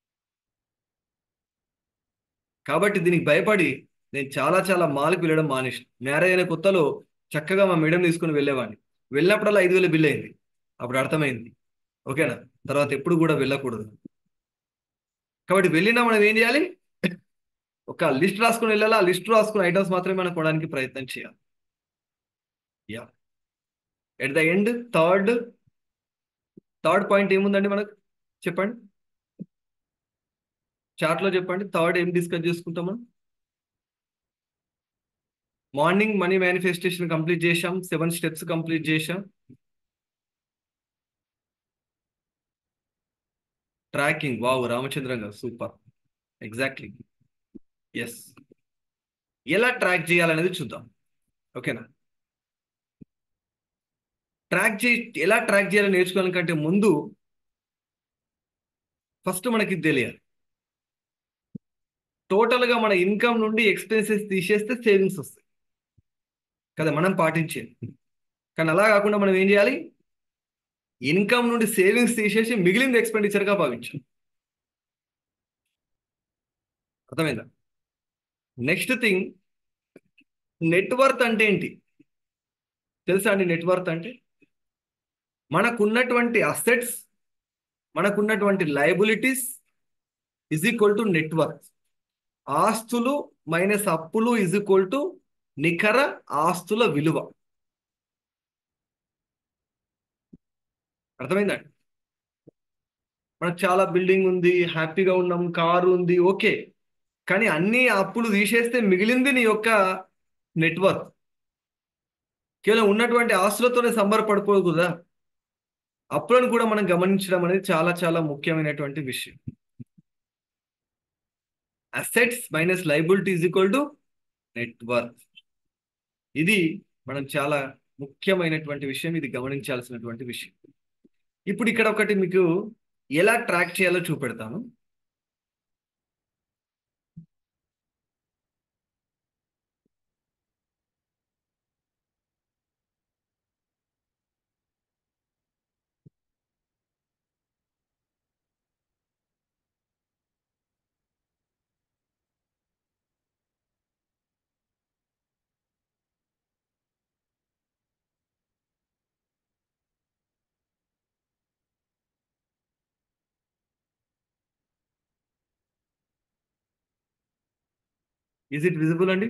కాబట్టి దీనికి భయపడి నేను చాలా చాలా మాల్కి వెళ్ళడం మానేసి మ్యారేజ్ అయిన కొత్తలో చక్కగా మా మేడం తీసుకుని వెళ్ళేవాడిని వెళ్ళినప్పుడల్లా ఐదు వేల బిల్ అయింది అప్పుడు అర్థమైంది ఓకేనా తర్వాత ఎప్పుడు కూడా వెళ్ళకూడదు కాబట్టి వెళ్ళినా మనం ఏం చేయాలి ఒక లిస్ట్ రాసుకుని వెళ్ళాలి ఆ లిస్ట్ రాసుకున్న ఐటమ్స్ మాత్రమే మనం కొనడానికి ప్రయత్నం చేయాలి yeah at the end third third point ఏముందండి మనకు చెప్పండి చాట్లో చెప్పండి థర్డ్ ఏం డిస్కస్ చేసుకుంటాం మనం మార్నింగ్ మనీ మేనిఫెస్టేషన్ కంప్లీట్ చేశాం సెవెన్ స్టెప్స్ కంప్లీట్ చేశాం tracking wow Ramachandran garu super exactly yes ఎలా ట్రాక్ చేయాలనేది చూద్దాం ఓకేనా ట్రాక్ చే ఎలా ట్రాక్ చేయాలని నేర్చుకోవడం కంటే ముందు ఫస్ట్ మనకి ఇది తెలియాలి టోటల్గా మన ఇన్కమ్ నుండి ఎక్స్పెన్సెస్ తీసేస్తే సేవింగ్స్ వస్తాయి కదా మనం పాటించేది కానీ అలా కాకుండా మనం ఏం చేయాలి ఇన్కమ్ నుండి సేవింగ్స్ తీసేసి మిగిలింది ఎక్స్పెండిచర్గా భావించాం అర్థమైందా నెక్స్ట్ థింగ్ నెట్వర్త్ అంటే ఏంటి తెలుసా అండి నెట్వర్త్ అంటే మనకున్నటువంటి అసెట్స్ మనకున్నటువంటి liabilities is equal to net worth ఆస్తులు మైనస్ అప్పులు ఇజ్ ఈక్వల్ టు నికర ఆస్తుల విలువ అర్థమైందండి మనకు చాలా బిల్డింగ్ ఉంది హ్యాపీగా ఉన్నాం కారు ఉంది ఓకే కానీ అన్ని అప్పులు తీసేస్తే మిగిలింది నీ యొక్క నెట్వర్క్ కేవలం ఉన్నటువంటి ఆస్తులతోనే సంబరపడిపోదు కదా అప్పులను కూడా మనం గమనించడం అనేది చాలా చాలా ముఖ్యమైనటువంటి విషయం assets minus liability is equal to network ఇది మనం చాలా ముఖ్యమైనటువంటి విషయం ఇది గమనించాల్సినటువంటి విషయం ఇప్పుడు ఇక్కడ ఒకటి మీకు ఎలా ట్రాక్ చేయాలో చూపెడతాను ఈజ్ ఇట్ విజిబుల్ అండి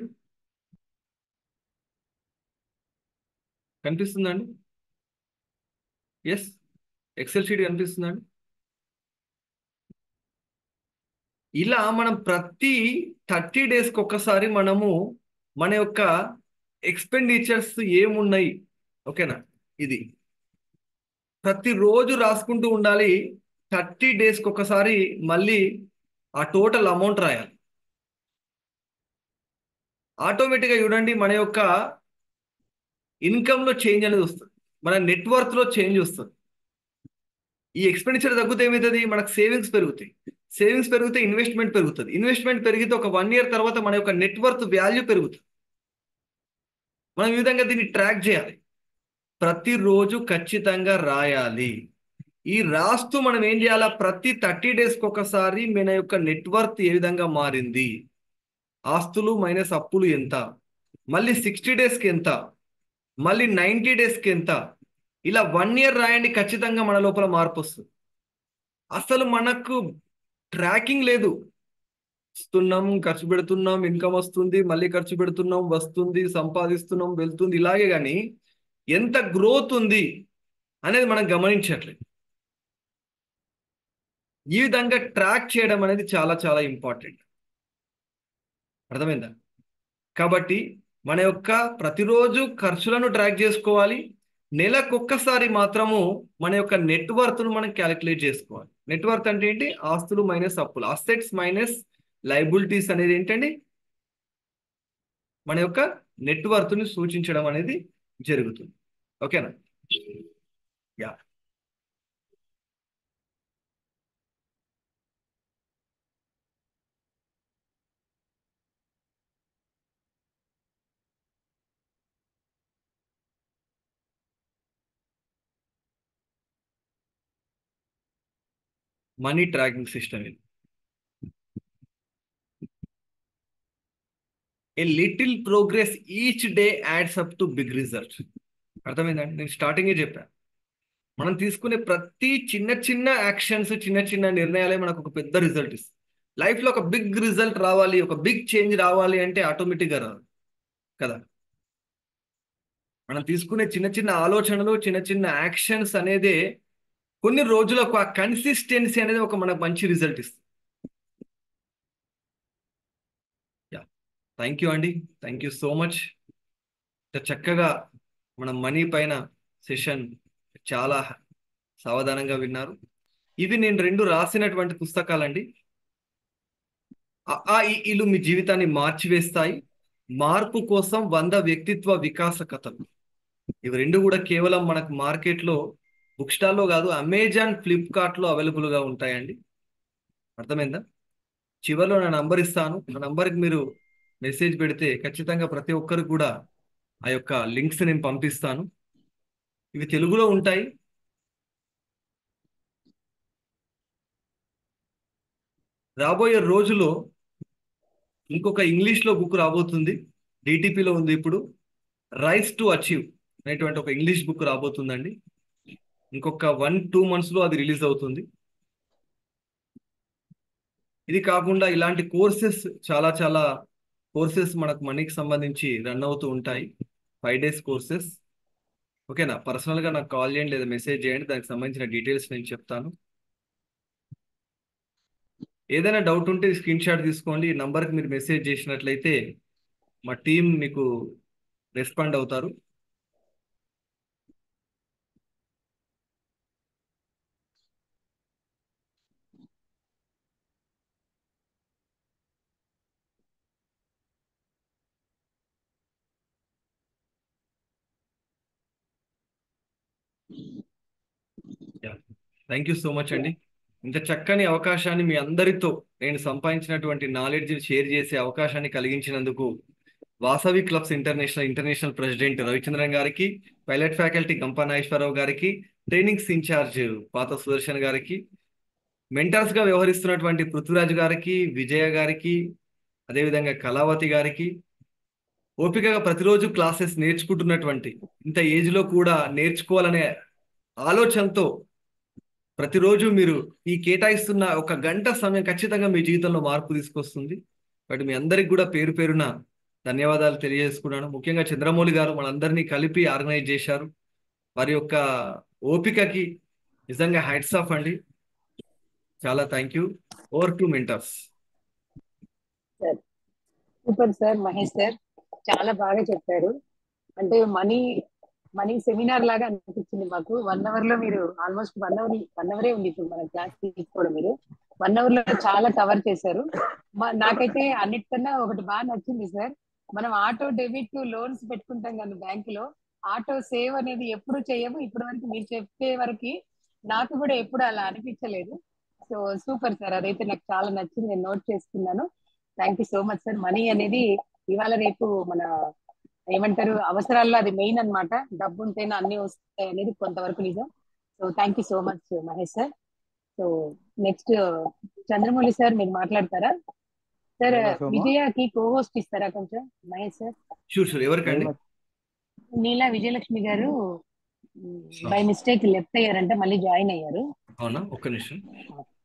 కనిపిస్తుందండి ఎస్ ఎక్సెల్ షీట్ కనిపిస్తుందండి ఇలా మనం ప్రతి థర్టీ డేస్కి ఒక్కసారి మనము మన యొక్క ఎక్స్పెండిచర్స్ ఏమున్నాయి ఓకేనా ఇది ప్రతిరోజు రాసుకుంటూ ఉండాలి థర్టీ డేస్కి ఒకసారి మళ్ళీ ఆ టోటల్ అమౌంట్ రాయాలి ఆటోమేటిక్గా చూడండి మన యొక్క ఇన్కమ్లో చేంజ్ అనేది వస్తుంది మన నెట్వర్త్లో చేంజ్ వస్తుంది ఈ ఎక్స్పెండిచర్ తగ్గితే ఏమవుతుంది మనకు సేవింగ్స్ పెరుగుతాయి సేవింగ్స్ పెరిగితే ఇన్వెస్ట్మెంట్ పెరుగుతుంది ఇన్వెస్ట్మెంట్ పెరిగితే ఒక వన్ ఇయర్ తర్వాత మన యొక్క నెట్వర్త్ వాల్యూ పెరుగుతుంది మనం ఈ విధంగా దీన్ని ట్రాక్ చేయాలి ప్రతిరోజు ఖచ్చితంగా రాయాలి ఈ రాస్తూ మనం ఏం చేయాలా ప్రతి థర్టీ డేస్కి ఒకసారి మన యొక్క నెట్వర్త్ ఏ విధంగా మారింది ఆస్తులు మైనస్ అప్పులు ఎంత మళ్ళీ సిక్స్టీ డేస్కి ఎంత మళ్ళీ నైంటీ డేస్కి ఎంత ఇలా వన్ ఇయర్ రాయండి ఖచ్చితంగా మన లోపల మార్పు వస్తుంది అసలు మనకు ట్రాకింగ్ లేదు ఇస్తున్నాం ఖర్చు పెడుతున్నాం ఇన్కమ్ వస్తుంది మళ్ళీ ఖర్చు పెడుతున్నాం వస్తుంది సంపాదిస్తున్నాం వెళ్తుంది ఇలాగే కానీ ఎంత గ్రోత్ ఉంది అనేది మనం గమనించట్లేదు ఈ విధంగా ట్రాక్ చేయడం అనేది చాలా చాలా ఇంపార్టెంట్ అర్థమైందా కాబట్టి మన యొక్క ప్రతిరోజు ఖర్చులను ట్రాక్ చేసుకోవాలి నెలకొక్కసారి మాత్రము మన యొక్క నెట్వర్త్ను మనం క్యాలిక్యులేట్ చేసుకోవాలి నెట్వర్త్ అంటే ఏంటి ఆస్తులు మైనస్ అప్పులు అసెట్స్ మైనస్ లైబిలిటీస్ అనేది ఏంటండి మన యొక్క నెట్వర్త్ని సూచించడం అనేది జరుగుతుంది ఓకేనా యా మనీ ట్రాకింగ్ సిస్టమ్ ఇది a little progress each day adds up to big result అర్థమైందండి నేను స్టార్టింగే చెప్పాను మనం తీసుకునే ప్రతి చిన్న చిన్న యాక్షన్స్ చిన్న చిన్న నిర్ణయాలే మనకు ఒక పెద్ద రిజల్ట్ ఇస్తుంది లైఫ్లో ఒక బిగ్ రిజల్ట్ రావాలి ఒక బిగ్ చేంజ్ రావాలి అంటే ఆటోమేటిక్గా రాదు కదా మనం తీసుకునే చిన్న చిన్న ఆలోచనలు చిన్న చిన్న యాక్షన్స్ అనేదే కొన్ని రోజులకు ఆ కన్సిస్టెన్సీ అనేది ఒక మనకు మంచి రిజల్ట్ ఇస్తుంది యా థ్యాంక్ యూ అండి థ్యాంక్ యూ సో మచ్ ఇంత చక్కగా మనం మనీ పైన సెషన్ చాలా సావధానంగా విన్నారు ఇవి నేను రెండు రాసినటువంటి పుస్తకాలండి ఆ ఆ, ఈ ఈలు మీ జీవితాన్ని మార్చివేస్తాయి మార్పు కోసం వంద వ్యక్తిత్వ వికాస కథలు ఇవి రెండు కూడా కేవలం మనకు మార్కెట్లో బుక్ స్టాల్లో కాదు అమెజాన్ ఫ్లిప్కార్ట్లో అవైలబుల్గా ఉంటాయండి అర్థమైందా చివరిలో నా నంబర్ ఇస్తాను ఆ నంబర్కి మీరు మెసేజ్ పెడితే ఖచ్చితంగా ప్రతి ఒక్కరికి కూడా ఆ యొక్క లింక్స్ నేను పంపిస్తాను ఇవి తెలుగులో ఉంటాయి రాబోయే రోజులో ఇంకొక ఇంగ్లీష్లో బుక్ రాబోతుంది డిటిపిలో ఉంది ఇప్పుడు రైస్ టు అచీవ్ అనేటువంటి ఒక ఇంగ్లీష్ బుక్ రాబోతుందండి ఇంకొక వన్ టూ మంత్స్లో అది రిలీజ్ అవుతుంది ఇది కాకుండా ఇలాంటి కోర్సెస్ చాలా చాలా కోర్సెస్ మనకు మనీకి సంబంధించి రన్ అవుతూ ఉంటాయి ఫైవ్ డేస్ కోర్సెస్ ఓకేనా పర్సనల్గా నాకు కాల్ చేయండి లేదా మెసేజ్ చేయండి దానికి సంబంధించిన డీటెయిల్స్ నేను చెప్తాను ఏదైనా డౌట్ ఉంటే స్క్రీన్ షాట్ తీసుకోండి ఈ నంబర్కి మీరు మెసేజ్ చేసినట్లయితే మా టీం మీకు రెస్పాండ్ అవుతారు థ్యాంక్ యూ సో మచ్ అండి ఇంత చక్కని అవకాశాన్ని మీ అందరితో నేను సంపాదించినటువంటి నాలెడ్జ్ షేర్ చేసే అవకాశాన్ని కలిగించినందుకు Vasavi clubs international international president Ravichandran గారికి పైలట్ ఫ్యాకల్టీ గంపా నాగేశ్వరరావు గారికి ట్రైనింగ్స్ ఇన్ఛార్జ్ పాత సుదర్శన్ గారికి మెంటర్స్ గా వ్యవహరిస్తున్నటువంటి పృథ్వీరాజ్ గారికి విజయ గారికి అదేవిధంగా కళావతి గారికి ఓపికగా ప్రతిరోజు క్లాసెస్ నేర్చుకుంటున్నటువంటి ఇంత ఏజ్ లో కూడా నేర్చుకోవాలనే ఆలోచనతో ప్రతిరోజు మీరు ఈ కేటాయిస్తున్న ఒక గంట సమయం ఖచ్చితంగా మీ జీవితంలో మార్పు తీసుకొస్తుంది బట్ మీ అందరికి కూడా పేరు పేరున ధన్యవాదాలు తెలియజేసుకున్నాను ముఖ్యంగా చంద్రమౌళి గారు మనందరినీ కలిపి ఆర్గనైజ్ చేశారు వారి యొక్క ఓపికకి నిజంగా హైట్స్ ఆఫ్ అండి చాలా thank you over to mentors sir super sir Mahesh sir చాలా బాగా చెప్పారు అంటే మనీ మనీ సెమినార్ లాగా అనిపించింది మాకు వన్ అవర్ లో మీరు ఆల్మోస్ట్ వన్ అవర్ వన్ అవరే ఉంది ఇప్పుడు మన క్లాస్ తీసుకోవడం మీరు వన్ అవర్ లో చాలా కవర్ చేశారు మా- నాకైతే అన్నిటికన్నా ఒకటి బాగా నచ్చింది సార్ మనం ఆటో డెబిట్ లోన్స్ పెట్టుకుంటాం కదా బ్యాంక్ లో ఆటో సేవ్ అనేది ఎప్పుడు చేయము ఇప్పటి వరకు మీరు చెప్పే వరకు నాకు కూడా ఎప్పుడు అలా అనిపించలేదు సో సూపర్ సార్ అదైతే నాకు చాలా నచ్చింది నేను నోట్ చేసుకున్నాను thank you so much sir money అనేది ఇవాళ రేపు మన ఏమంటారు అవసరాల్లో అది మెయిన్ అన్నమాట డబ్బు ఉంటేనే అన్ని వస్తాయి అనేది కొంతవరకు నిజం so thank you so much Mahesh sir so next Chandramouli sir మీరు మాట్లాడతారా సార్ అవునా, సోమ? విజయకి కో హోస్ట్ ఇస్తారా కొంచెం మహేష్ సార్ షూర్ షూర్ ఎవరికండి నీలా విజయలక్ష్మి గారు బై మిస్టేక్ లెఫ్ట్ అయ్యారంటే మళ్ళీ జాయిన్ అయ్యారు అవునా ఒక్క నిమిషం